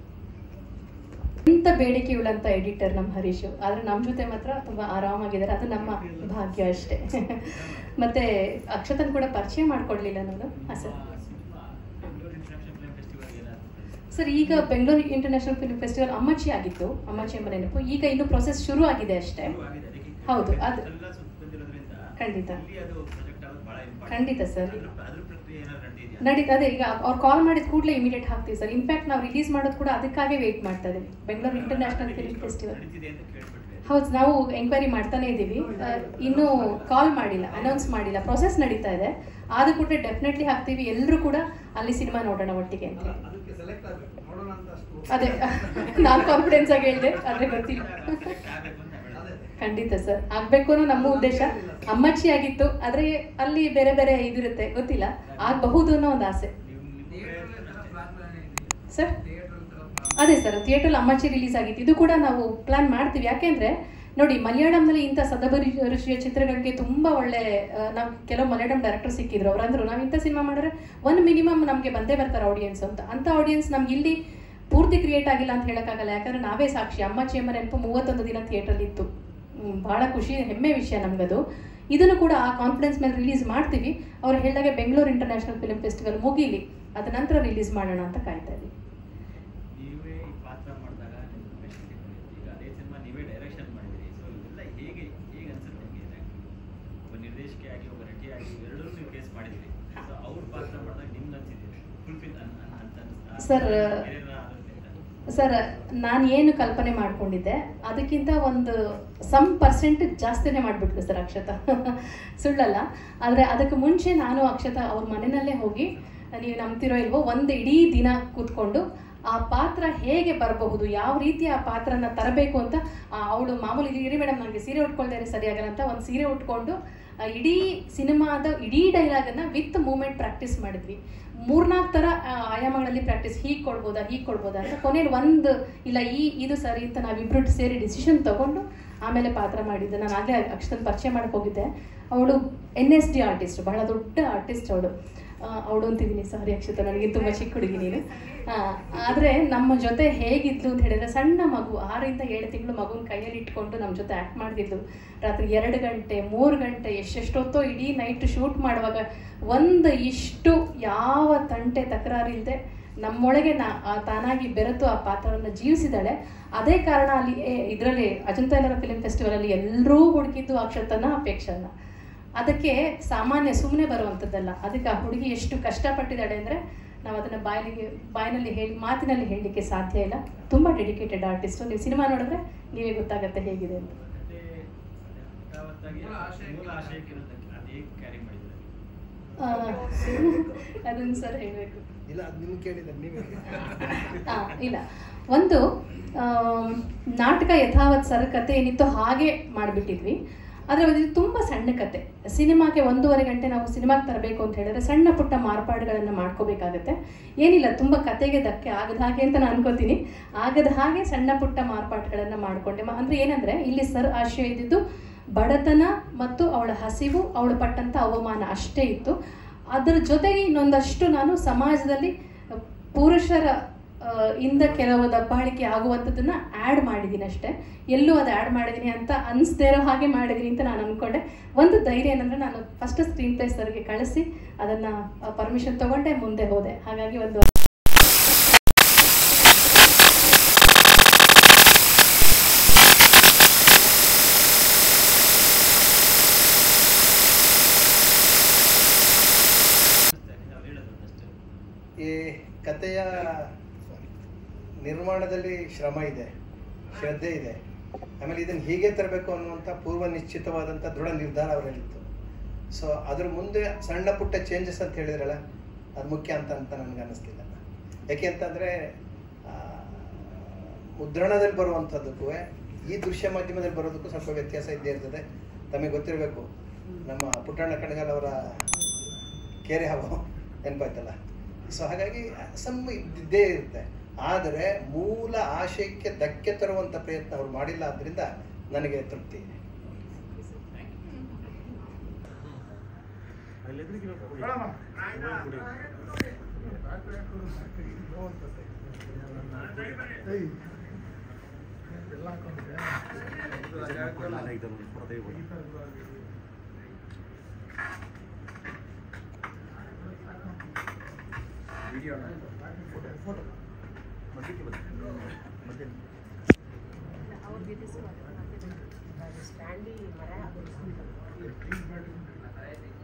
ಎಂತ ಬೇಡಿಕೆಯುಳ್ಳಂತ ಎಡಿಟರ್ ನಮ್ಮ ಹರೀಶ್ ಆದ್ರೆ ನಮ್ಮ ಜೊತೆ ಮಾತ್ರ ತುಂಬಾ ಆರಾಮಾಗಿದ್ದಾರೆ ಅದು ನಮ್ಮ ಭಾಗ್ಯ ಅಷ್ಟೇ ಮತ್ತೆ ಅಕ್ಷತನ್ ಕೂಡ ಪರಿಚಯ ಮಾಡ್ಕೊಡ್ಲಿಲ್ಲ ನಾನು ಹಾ ಸರ್ ಸರ್ ಈಗ Bengaluru international film festival Ammachi ಆಗಿತ್ತು ಅಮ್ಮಚ್ಚಿ ಎಂಬ ನೆನಪು ಈಗ ಇನ್ನು ಪ್ರೊಸೆಸ್ ಶುರು ಆಗಿದೆ ಅಷ್ಟೇ ಹೌದು, ಅದು- ಖಂಡಿತ. ಖಂಡಿತ ಸರ್. ನಡೀತಾ ಅದೇ ಈಗ ಅವ್ರು ಕಾಲ್ ಮಾಡಿದ ಕೂಡಲೇ ಇಮಿಡಿಯೇಟ್ ಹಾಕ್ತೀವಿ ಸರ್ ಇನ್ಫ್ಯಾಕ್ಟ್ ನಾವು ರಿಲೀಸ್ ಮಾಡೋದು ಕೂಡ ಅದಕ್ಕಾಗೇ ವೇಟ್ ಮಾಡ್ತಾ ಇದ್ದೀವಿ ಬೆಂಗಳೂರು ಇಂಟರ್ನ್ಯಾಷನಲ್ ಫಿಲ್ಮ್ ಫೆಸ್ಟಿವಲ್ ಹೌದು ನಾವು ಎಂಕ್ವೈರಿ ಮಾಡ್ತಾನೆ ಇದ್ದೀವಿ ಆ, ಇನ್ನೂ ಕಾಲ್ ಮಾಡಿಲ್ಲ ಅನೌನ್ಸ್ ಮಾಡಿಲ್ಲ ಪ್ರೊಸೆಸ್ ನಡೀತಾ ಇದೆ ಆದ ಕೂಡಲೇ ಡೆಫಿನೆಟ್ಲಿ ಹಾಕ್ತೀವಿ ಎಲ್ಲರೂ ಕೂಡ ಅಲ್ಲಿ ಸಿನಿಮಾ ನೋಡೋಣ ಒಟ್ಟಿಗೆ ಅಂತ ಅದಕ್ಕೆ ಸೆಲೆಕ್ಟ್ ಆಗಬೇಕು ನೋಡೋಣ ಅಂತ ಅಷ್ಟು ಅದೇ ನಾನು ಕಾನ್ಫಿಡೆನ್ಸ್ ಆಗಿ ಹೇಳಿದೆ ಆದ್ರೆ ಗೊತ್ತಿಲ್ಲ ಖಂಡಿತ ಸರ್ ಆಗ್ಬೇಕು ಅನ್ನೋ ನಮ್ಮ ಉದ್ದೇಶ ಅಮ್ಮಚ್ಚಿ ಆಗಿತ್ತು ಆದ್ರೆ ಅಲ್ಲಿ ಬೇರೆ ಬೇರೆ ಇದಿರುತ್ತೆ ಗೊತ್ತಿಲ್ಲ ಆಗಬಹುದು ಅನ್ನೋ ಒಂದು ಆಸೆ ಸರ್ ಅದೇ ಸರ್ ಥಿಯೇಟರ್ ಅಮ್ಮಚ್ಚಿ ರಿಲೀಸ್ ಆಗಿತ್ತು ಇದು ಕೂಡ ನಾವು ಪ್ಲಾನ್ ಮಾಡ್ತೀವಿ ಯಾಕೆಂದ್ರೆ ನೋಡಿ ಮಲಯಾಳಂನಲ್ಲಿ ಇಂಥ ಸದಬರಿ ರುಚಿಯ ಚಿತ್ರಗಳಿಗೆ ತುಂಬಾ ಒಳ್ಳೆ ನಾವು ಕೆಲವು ಮಲಯಾಳಂ ಡೈರೆಕ್ಟರ್ ಸಿಕ್ಕಿದ್ರು ಅವ್ರಂದ್ರು ನಾವು ಇಂಥ ಸಿನಿಮಾ ಮಾಡಿದ್ರೆ ಒಂದು ಮಿನಿಮಮ್ ನಮಗೆ ಬಂದೇ ಬರ್ತಾರೆ ಆಡಿಯನ್ಸ್ ಅಂತ ಅಂತ ಆಡಿಯನ್ಸ್ ನಮ್ಗೆ ಇಲ್ಲಿ ಪೂರ್ತಿ ಕ್ರಿಯೇಟ್ ಆಗಿಲ್ಲ ಅಂತ ಹೇಳಕ್ಕಾಗಲ್ಲ ಯಾಕಂದ್ರೆ ನಾವೇ ಸಾಕ್ಷಿ ಅಮ್ಮಚ್ಚಿ ಎಂಬ ನೆನಪು ಮೂವತ್ತೊಂದು ದಿನ ಥಿಯೇಟರ್ ಇತ್ತು ಹ್ಮ್, ಬಹಳ ಖುಷಿ ಹೆಮ್ಮೆ ವಿಷಯ ನಮ್ಗದು ಇದನ್ನು ಕೂಡ ಆ ಕಾನ್ಫಿಡೆನ್ಸ್ ಮೇಲೆ ರಿಲೀಸ್ ಮಾಡ್ತೀವಿ ಅವ್ರು ಹೇಳಿದಾಗೆ ಬೆಂಗಳೂರು ಇಂಟರ್ನ್ಯಾಷನಲ್ ಫಿಲ್ಮ್ ಫೆಸ್ಟಿವಲ್ ಮುಗೀಲಿ ಅದ ನಂತರ ರಿಲೀಸ್ ಮಾಡೋಣ ಅಂತ ಕಾಯ್ತಾ ಇದ್ದೀವಿ ನೀವೇ ಈ ಪಾತ್ರ ಮಾಡಿದಾಗ ನಿಮ್ಗೆ specialty ಬಂದಿತ್ತು. ಈಗ ಅದೇ ಸಿನಿಮಾ ನೀವೇ ಡೈರೆಕ್ಷನ್ ಮಾಡಿದಿರಿ ಸೊ ಇವೆಲ್ಲ ಹೇಗೆ ಹೇಗೆ ಅನ್ಸುತ್ತೆ ನಿಮಗೆ ಒಬ್ಬ ನಿರ್ದೇಶಕಿಯಾಗಿ ಒಬ್ಬ ನಟಿಯಾಗಿ ಎರಡೂ ನೀವು ಫೇಸ್ ಮಾಡಿದಿರಿ ಸೊ ಅವ್ರ ಪಾತ್ರ ಮಾಡಿದಾಗ ನಿಮ್ಗೆ ಅನ್ಸಿದೆ ಫುಲ್ಫಿಲ್ ಅಂತ Sir, ಸರ್ ನಾನು ಏನು ಕಲ್ಪನೆ ಮಾಡ್ಕೊಂಡಿದ್ದೆ ಅದಕ್ಕಿಂತ ಒಂದು ಸಮ್ ಪರ್ಸೆಂಟ್ ಜಾಸ್ತಿನೇ ಮಾಡಿಬಿಟ್ರು ಸರ್ ಅಕ್ಷತ ಸುಳ್ಳಲ್ಲ ಆದರೆ ಅದಕ್ಕೆ ಮುಂಚೆ ನಾನು ಅಕ್ಷತ ಅವ್ರ ಮನೆಯಲ್ಲೇ ಹೋಗಿ ನೀವು ನಂಬ್ತಿರೋ ಇಲ್ವೋ ಒಂದು ಇಡೀ ದಿನ ಕೂತ್ಕೊಂಡು ಆ ಪಾತ್ರ ಹೇಗೆ ಬರಬಹುದು ಯಾವ ರೀತಿ ಆ ಪಾತ್ರನ ತರಬೇಕು ಅಂತ ಅವಳು ಮಾಮೂಲಿ ಇದು ಇರಿ ಮೇಡಮ್ ನನಗೆ ಸೀರೆ ಉಟ್ಕೊಳ್ತಾರೆ ಸರಿಯಾಗಲ್ಲ ಅಂತ ಒಂದು ಸೀರೆ ಉಟ್ಕೊಂಡು ಆ, ಇಡೀ ಸಿನಿಮಾದ ಇಡೀ ಡೈಲಾಗನ್ನು ವಿತ್ ಮೂಮೆಂಟ್ ಪ್ರಾಕ್ಟೀಸ್ ಮಾಡಿದ್ವಿ ಮೂರ್ನಾಲ್ಕು ಥರ ಆ, ಆಯಾಮಗಳಲ್ಲಿ ಪ್ರಾಕ್ಟೀಸ್ ಹೀಗೆ ಕೊಡ್ಬೋದಾ ಹೀಗೆ ಕೊಡ್ಬೋದಾ ಅಂತ ಕೊನೆಯಲ್ಲಿ ಒಂದು ಇಲ್ಲ ಈ ಇದು ಸರಿ ಅಂತ ನಾವಿಬ್ರು ಸೇರಿ ಡಿಸಿಷನ್ ತಗೊಂಡು ಆಮೇಲೆ ಪಾತ್ರ ಮಾಡಿದ್ದೆ ನಾನು ಆಗಲೇ ಅಕ್ಷತನ ಪರಿಚಯ ಮಾಡಕ್ಕೆ ಹೋಗಿದ್ದೆ ಅವಳು ಎನ್ ಎಸ್ ಡಿ ಆರ್ಟಿಸ್ಟ್ ಬಹಳ ದೊಡ್ಡ ಆರ್ಟಿಸ್ಟ್ ಅವಳು ಅವಳು ಅಂತಿದ್ದೀನಿ ಸಾರಿ ಅಕ್ಷತ ನನಗೆ ತುಂಬ ಚಿಕ್ಕ ಹುಡುಗಿ ನೀನು ಆ, ಆದ್ರೆ ನಮ್ಮ ಜೊತೆ ಹೇಗಿದ್ಲು ಅಂತ ಹೇಳಿದ್ರೆ ಸಣ್ಣ ಮಗು ಆರರಿಂದ ಏಳು ತಿಂಗಳು ಮಗುನ ಕೈಯಲ್ಲಿ ಇಟ್ಕೊಂಡು ನಮ್ಮ ಜೊತೆ ಆ್ಯಕ್ಟ್ ಮಾಡ್ತಿದ್ಲು ರಾತ್ರಿ ಎರಡು ಗಂಟೆ ಮೂರು ಗಂಟೆ ಎಷ್ಟೆಷ್ಟೊತ್ತೋ ಇಡೀ ನೈಟ್ ಶೂಟ್ ಮಾಡುವಾಗ ಒಂದು ಇಷ್ಟು ಯಾವ ತಂಟೆ ತಕರಾರಿಲ್ಲದೆ ನಮ್ಮೊಳಗೆ ನಾ ಆ ತಾನಾಗಿ ಬೆರೆತು ಆ ಪಾತ್ರವನ್ನು ಜೀವಿಸಿದಾಳೆ ಅದೇ ಕಾರಣ ಅಲ್ಲಿ ಇದರಲ್ಲಿ ಅಜಂತಾ ಎಲ್ಲರ ಫಿಲಿಂ ಫೆಸ್ಟಿವಲಲ್ಲಿ ಎಲ್ಲರೂ ಹುಡುಕಿದ್ದು ಅಕ್ಷತನ ಅಪೇಕ್ಷನ್ನ ಅದಕ್ಕೆ ಸಾಮಾನ್ಯ ಸುಮ್ಮನೆ ಬರುವಂಥದ್ದಲ್ಲ ಅದಕ್ಕೆ ಆ ಹುಡುಗಿ ಎಷ್ಟು ಕಷ್ಟಪಟ್ಟಿದ್ದಾಳೆ ಅಂದರೆ ನಾವು ಅದನ್ನು ಬಾಯಿಗೆ ಬಾಯಿನಲ್ಲಿ ಹೇಳಿ ಮಾತಿನಲ್ಲಿ ಹೇಳಲಿಕ್ಕೆ ಸಾಧ್ಯ ಇಲ್ಲ ತುಂಬ ಡೆಡಿಕೇಟೆಡ್ ಆರ್ಟಿಸ್ಟು ನೀವು ಸಿನಿಮಾ ನೋಡಿದ್ರೆ ನೀವೇ ಗೊತ್ತಾಗುತ್ತೆ ಹೇಗಿದೆ ಅಂತ ಮತ್ತೆ ಯಥಾವತ್ತಾಗಿ ಮೂಲ ಆಶಯಕ್ಕೆ ಇರೋದಕ್ಕೆ ಅದು ಹೇಗೆ ಕ್ಯಾರಿ ಮಾಡಿದ್ದಾರೆ ಅದನ್ನು ಸರ್ ಹೇಳಬೇಕು ಇಲ್ಲ ಅದು ನಿಮ್ಗೆ ಕೇಳಿದ್ರೆ ನೀವು ಆ, ಇಲ್ಲ ಒಂದು ಆಮ್, ನಾಟಕ ಯಥಾವತ್ ಸರ್ ಕತೆ ಏನಿತ್ತು ಹಾಗೆ ಮಾಡಿಬಿಟ್ಟಿದ್ವಿ ಆದರೆ ಇದು ತುಂಬ ಸಣ್ಣ ಕತೆ ಸಿನಿಮಾಗೆ ಒಂದೂವರೆ ಗಂಟೆ ನಾವು ಸಿನಿಮಾಗೆ ತರಬೇಕು ಅಂತ ಹೇಳಿದ್ರೆ ಸಣ್ಣ ಪುಟ್ಟ ಮಾರ್ಪಾಡುಗಳನ್ನು ಮಾಡ್ಕೋಬೇಕಾಗತ್ತೆ ಏನಿಲ್ಲ ತುಂಬ ಕತೆಗೆ ಧಕ್ಕೆ ಆಗದ ಹಾಗೆ ಅಂತ ನಾನು ಅನ್ಕೋತೀನಿ ಆಗದ ಹಾಗೆ ಸಣ್ಣ ಪುಟ್ಟ ಮಾರ್ಪಾಟುಗಳನ್ನು ಮಾಡಿಕೊಂಡೆ ಅಂದರೆ ಏನಂದರೆ ಇಲ್ಲಿ ಸರ್ ಆಶಯ ಇದ್ದಿದ್ದು ಬಡತನ ಮತ್ತು ಅವಳ ಹಸಿವು ಅವಳು ಪಟ್ಟಂಥ ಅವಮಾನ ಅಷ್ಟೇ ಇತ್ತು ಅದರ ಜೊತೆಗೆ ಇನ್ನೊಂದಷ್ಟು ನಾನು ಸಮಾಜದಲ್ಲಿ ಪುರುಷರ ಆ, ಇಂದ ಕೆಲವು ದಬ್ಬಾಳಿಕೆ ಆಗುವಂಥದ್ದನ್ನ ಆ್ಯಡ್ ಮಾಡಿದ್ದೀನಿ ಅಷ್ಟೇ ಎಲ್ಲೂ ಅದು ಆ್ಯಡ್ ಮಾಡಿದ್ದೀನಿ ಅಂತ ಅನಿಸ್ದೇ ಇರೋ ಹಾಗೆ ಮಾಡಿದ್ದೀನಿ ಅಂತ ನಾನು ಅಂದ್ಕೊಂಡೆ ಒಂದು ಧೈರ್ಯ ಏನಂದರೆ ನಾನು ಫಸ್ಟ್ ಸ್ಕ್ರೀನ್ ಪ್ಲೇ ಸರ್ಗೆ ಕಳಿಸಿ ಅದನ್ನು ಪರ್ಮಿಷನ್ ತೊಗೊಂಡೆ ಮುಂದೆ ಹೋದೆ ಹಾಗಾಗಿ ಒಂದು ನಾವು ಹೇಳೋದಷ್ಟೇ ಈ ಕಥೆಯ ನಿರ್ಮಾಣದಲ್ಲಿ ಶ್ರಮ ಇದೆ ಶ್ರದ್ಧೆ ಇದೆ ಆಮೇಲೆ ಇದನ್ನು ಹೀಗೆ ತರಬೇಕು ಅನ್ನುವಂಥ ಪೂರ್ವ ನಿಶ್ಚಿತವಾದಂಥ ದೃಢ ನಿರ್ಧಾರ ಅವರಲ್ಲಿತ್ತು ಸೊ ಅದ್ರ ಮುಂದೆ ಸಣ್ಣ ಪುಟ್ಟ ಚೇಂಜಸ್ ಅಂತ ಹೇಳಿದ್ರಲ್ಲ ಅದು ಮುಖ್ಯ ಅಂತ ಅಂತ ನನಗೆ ಅನ್ನಿಸ್ತಿಲ್ಲ ಯಾಕೆ ಅಂತಂದರೆ ಮುದ್ರಣದಲ್ಲಿ ಬರುವಂಥದ್ದಕ್ಕೂ ಈ ದೃಶ್ಯ ಮಾಧ್ಯಮದಲ್ಲಿ ಬರೋದಕ್ಕೂ ಸ್ವಲ್ಪ ವ್ಯತ್ಯಾಸ ಇದ್ದೇ ಇರ್ತದೆ ತಮಗೆ ಗೊತ್ತಿರಬೇಕು ನಮ್ಮ ಪುಟ್ಟಣ್ಣ ಕಣಗಾಲ್ ಅವರ ಕೆರೆ ಹಾವು ನೆನಪಾಯ್ತಲ್ಲ ಸೊ ಹಾಗಾಗಿ ಸಮ್ ಇದ್ದೇ ಇರುತ್ತೆ ಆದರೆ ಮೂಲ ಆಶಯಕ್ಕೆ ಧಕ್ಕೆ ತರುವಂಥ ಪ್ರಯತ್ನ ಅವ್ರು ಮಾಡಿಲ್ಲ ಆದ್ದರಿಂದ ನನಗೆ ತೃಪ್ತಿ ಇದೆ ಸ್ಟ್ಯಾಂಡಿ ಮರ